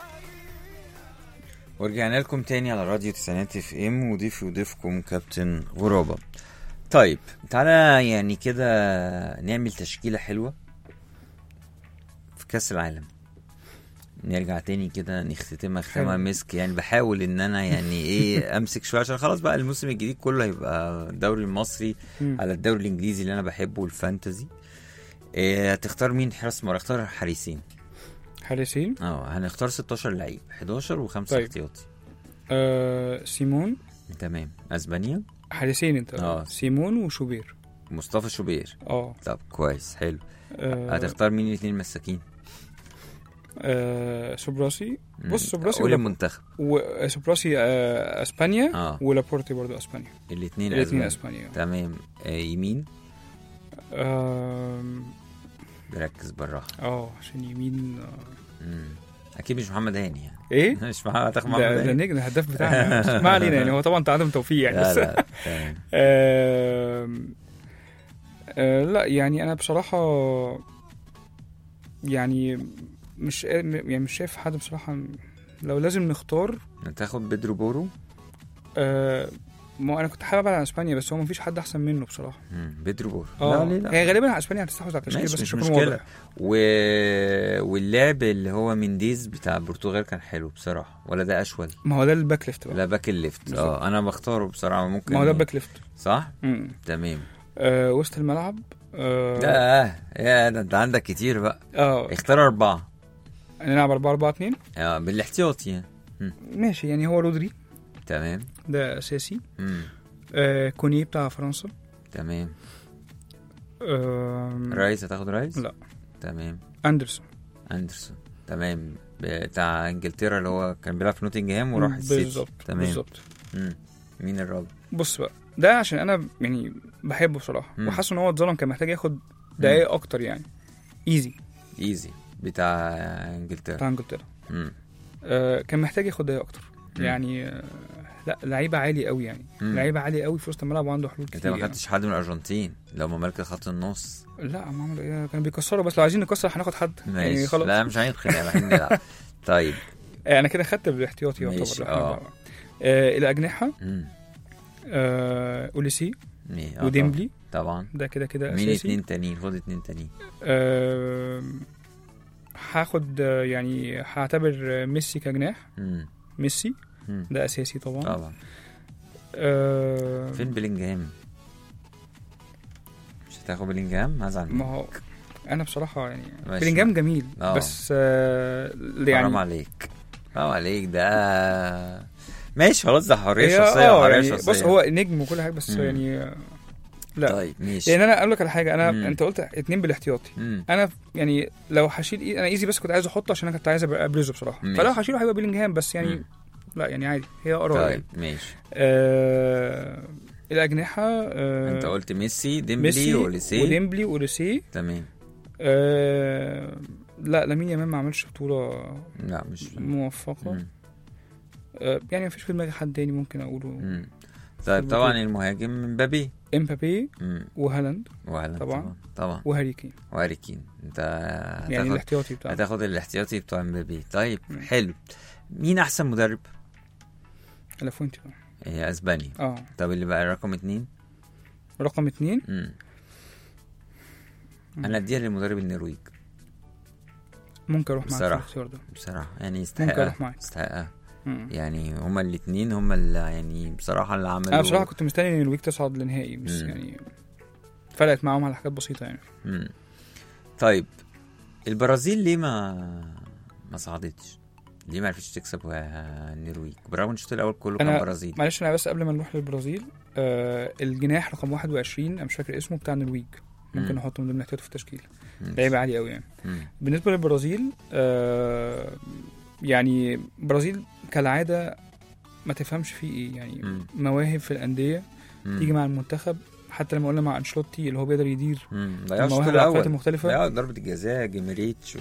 ورجعنا لكم تاني على راديو تسعينات اف ام وضيفي وضيفكم كابتن غرابة طيب تعالى يعني كده نعمل تشكيلة حلوة في كأس العالم نرجع تاني كده نختتمها ختمها حلو. مسك يعني بحاول ان انا يعني ايه امسك شويه عشان خلاص بقى الموسم الجديد كله هيبقى الدوري المصري مم. على الدوري الانجليزي اللي انا بحبه الفانتزي إيه هتختار مين حراس مرمى اختار حارسين حارسين اه هنختار 16 لعيب 11 وخمسه طيب. احتياطي آه سيمون تمام اسبانيا حارسين انت آه. سيمون وشوبير مصطفى شوبير اه طب كويس حلو آه، هتختار مين الاثنين مساكين آه سوبراسي بص مم. سوبراسي قول ولا- المنتخب وسوبراسي آه اسبانيا اه ولابورتي برضو اسبانيا الاثنين الاثنين اسبانيا اسبانيا تمام آه يمين آم، ركز بالراحه اه عشان يمين آه. مم. اكيد مش محمد هاني يعني ايه مش محمد هتاخد محمد ده ده هاني نجم الهداف بتاعنا بس ما علينا يعني هو طبعا انت عدم توفيق يعني لا بس لا تمام آم، آه لا يعني انا بصراحة يعني مش يعني مش شايف حد بصراحة لو لازم نختار تاخد بيدرو بورو آه ما هو انا كنت حابب على اسبانيا بس هو مفيش حد احسن منه بصراحه مم. بيدرو بورو اه لا ليه لا هي غالبا اسبانيا هتستحوذ على التشكيل ماشي بس مش مش هيكون مشكلة. واضح و... واللعب اللي هو منديز بتاع البرتغال كان حلو بصراحة ولا ده أشول ما هو ده الباك ليفت بقى لا باك الليفت بالظبط. اه انا بختاره بصراحة ممكن ما هو ده الباك ليفت صح مم. تمام آه وسط الملعب اه ده اه يا ده انت عندك كتير بقى اه اختار أربعة نلعب 4 4 2 اه بالاحتياطي يعني ماشي يعني هو رودري تمام ده اساسي مم. آه كوني بتاع فرنسا تمام آه رايس هتاخد رايس لا. تمام اندرسون اندرسون تمام بتاع انجلترا اللي هو كان بيلعب في نوتنجهام وراح السيتي بالظبط تمام بالظبط مم. مين الرابع بص بقى ده عشان انا يعني بحبه بصراحه مم. وحاسس ان هو اتظلم كان محتاج ياخد دقايق اكتر يعني ايزي ايزي بتاع انجلترا بتاع انجلترا مم. آه كان محتاج ياخد دقايق اكتر مم. يعني آه لا لعيبه عالي قوي يعني مم. لعيبه عالي قوي في وسط الملعب وعنده حلول انت كتير ما يعني. خدتش حد من الارجنتين لو ما ملك خط النص لا ما عملوا ايه كانوا بيكسروا بس لو عايزين نكسر هناخد حد يعني ماشي خلاص لا مش هندخل يعني رايحين نلعب طيب آه انا كده خدت بالاحتياطي ماشي، يعتبر اه. آه الاجنحه مم. آه اوليسي مين؟ آه، وديمبلي طبعا ده كده كده مين اساسي اتنين تانيين خد اتنين تانيين آه هاخد آه، يعني هعتبر آه، ميسي كجناح مم. ميسي مم. ده اساسي طبعا طبعا آه فين بلينجهام مش هتاخد بلينجهام هزعل ما هو انا بصراحه يعني ماشي. بلينجهام جميل اه. بس آه حرام يعني عليك حرام عليك ده ماشي خلاص ده حريه هي- شخصيه اه حريه يعني شخصيه بص هو نجم وكل حاجه بس مم. يعني آه، لا طيب ماشي يعني انا اقول لك على حاجه انا مم. انت قلت اتنين بالاحتياطي مم. انا يعني لو هشيل إيه انا ايزي بس كنت عايز احطه عشان انا كنت عايز ابقى ابرزه بصراحه ماشي. فلو هشيله هيبقى بيلينجهام بس يعني مم. لا يعني عادي هي اراء يعني. طيب ماشي آه الاجنحه آه انت قلت ميسي ديمبلي ميسي وليسي وديمبلي وليسي تمام آه لا لامين يامال ما عملش بطوله لا مش موفقه مم. آه يعني مفيش في دماغي حد تاني ممكن اقوله مم. طيب طبعا المهاجم مبابي امبابي مم. وهالاند وهلا طبعاً. طبعا طبعا وهاري كين وهاري كين انت يعني هتاخد الاحتياطي بتاعه هتاخد الاحتياطي بتوع مبابي طيب مم. حلو مين احسن مدرب لافونتي بقى. هي اسبانيا اه طب اللي بقى رقم اتنين رقم اتنين مم. مم. انا اديها للمدرب النرويج ممكن اروح معاك في بصراحة. الاختيار ده بصراحه يعني ممكن يستحقها اروح معاك يستحقها مم. يعني هما الاثنين هما اللي يعني بصراحه اللي عملوا انا بصراحه كنت مستني ان النرويج تصعد للنهائي بس مم. يعني فرقت معاهم على حاجات بسيطه يعني مم. طيب البرازيل ليه ما ما صعدتش ليه ما عرفتش تكسب النرويج بالرغم ان الشوط الاول كله كان أنا- برازيل معلش انا بس قبل ما نروح للبرازيل آه الجناح رقم 21 انا مش فاكر اسمه بتاع النرويج ممكن مم. نحطه من ضمن الاحتياط في التشكيل مم. لعيب عالي قوي يعني مم. بالنسبه للبرازيل آه يعني البرازيل كالعاده ما تفهمش فيه ايه يعني مم. مواهب في الانديه مم. تيجي مع المنتخب حتى لما قلنا مع انشلوتي اللي هو بيقدر يدير مم. ضيعوا الشوط المواهب العقليات الاول المختلفه ضيعوا ضربه الجزاء جيميريتش و...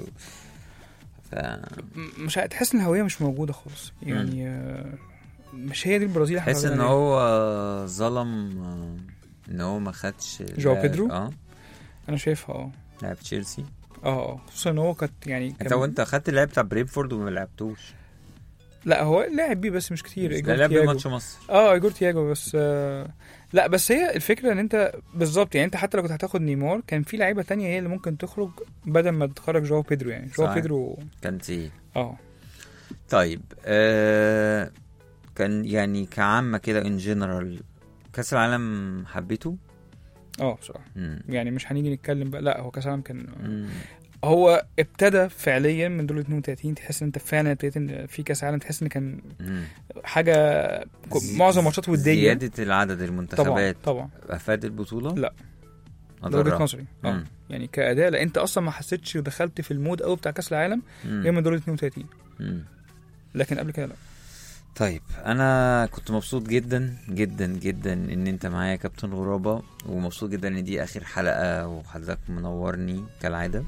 ف م- مش ع- تحس ان الهويه مش موجوده خالص يعني آه، مش هي دي البرازيل اللي احنا تحس ان اتعودنا عليها. هو ظلم آه، ان هو ما خدش جواو لاعب- بيدرو؟ اه انا شايفها اه لاعب تشيلسي اه اه خصوصا ان هو كانت يعني انت كان- وانت خدت اللعب بتاع بريمفورد وما لعبتوش لا هو لعب بيه بس مش كتير لا إيجور لعب تياجو. ماتش مصر اه ايجور تياجو بس آه لا بس هي الفكره ان انت بالظبط يعني انت حتى لو كنت هتاخد نيمار كان في لعيبه تانية هي اللي ممكن تخرج بدل ما تخرج جواو بيدرو يعني جواو صحيح. بيدرو كان تقيل اه طيب آه كان يعني كعامة كده ان جنرال كأس العالم حبيته؟ اه بصراحه مم. يعني مش هنيجي نتكلم بقى لا هو كاس العالم كان مم. هو ابتدى فعليا من دور 32 تحس ان انت فعلا ابتديت ان في كاس عالم تحس ان كان مم. حاجه ك- زي- معظم ماتشات وديه زيادة العدد طبعا المنتخبات طبعا أفاد البطولة؟ لا. ده وجهه أضرها. نظري اه مم. يعني كاداء لا انت اصلا ما حسيتش ودخلت في المود قوي بتاع كاس العالم مم. غير من دور 32 مم. لكن قبل كده لا طيب انا كنت مبسوط جدا جدا جدا ان انت معايا يا كابتن غرابه ومبسوط جدا ان دي اخر حلقه وحضرتك منورني كالعاده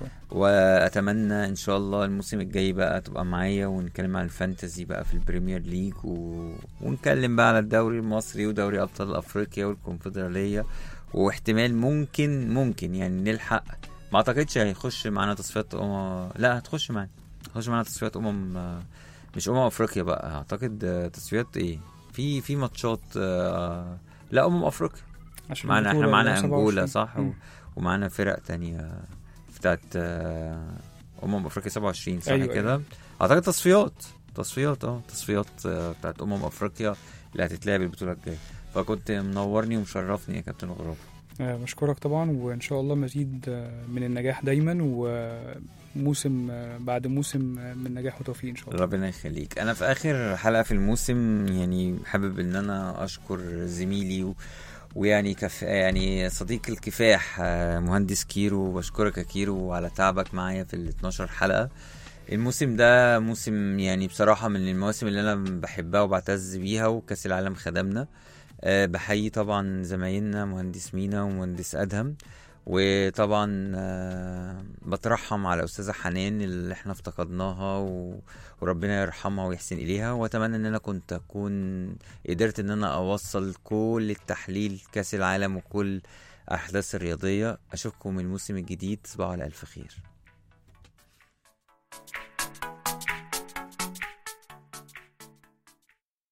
واتمنى ان شاء الله الموسم الجاي بقى تبقى معايا ونتكلم عن الفانتزي بقى في البريمير ليج و... ونتكلم بقى على الدوري المصري ودوري ابطال افريقيا والكونفدراليه واحتمال ممكن ممكن يعني نلحق ما اعتقدش هيخش معانا تصفيات امم لا هتخش معانا هتخش معانا تصفيات امم مش امم افريقيا بقى اعتقد آه، تصفيات ايه في في ماتشات آه لا امم افريقيا عشان معانا احنا البطولة معانا ال 27. انجولا صح و... مم. ومعانا فرق تانية بتاعت آه، امم افريقيا 27 صح أيوة، كده اعتقد تصفيات تصفيات اه تصفيات آه، بتاعت امم افريقيا اللي هتتلعب البطوله الجايه فكنت منورني ومشرفني يا كابتن غراب آه، بشكرك طبعا وان شاء الله مزيد آه، من النجاح دايما وموسم آه، بعد موسم آه، من نجاح وتوفيق ان شاء الله ربنا يخليك انا في اخر حلقه في الموسم يعني حابب ان انا اشكر زميلي و... ويعني كف... يعني صديق الكفاح آه، مهندس كيرو بشكرك يا كيرو على تعبك معايا في ال 12 حلقه الموسم ده موسم يعني بصراحة من المواسم اللي أنا بحبها وبعتز بيها وكأس العالم خدمنا أه بحيي طبعا زمايلنا مهندس مينا ومهندس أدهم وطبعا أه بترحم على أستاذة حنان اللي احنا افتقدناها و... وربنا يرحمها ويحسن إليها وأتمنى إن أنا كنت أكون قدرت إن أنا أوصل كل التحليل كأس العالم وكل أحداث الرياضية أشوفكم الموسم الجديد تصبحوا على ألف خير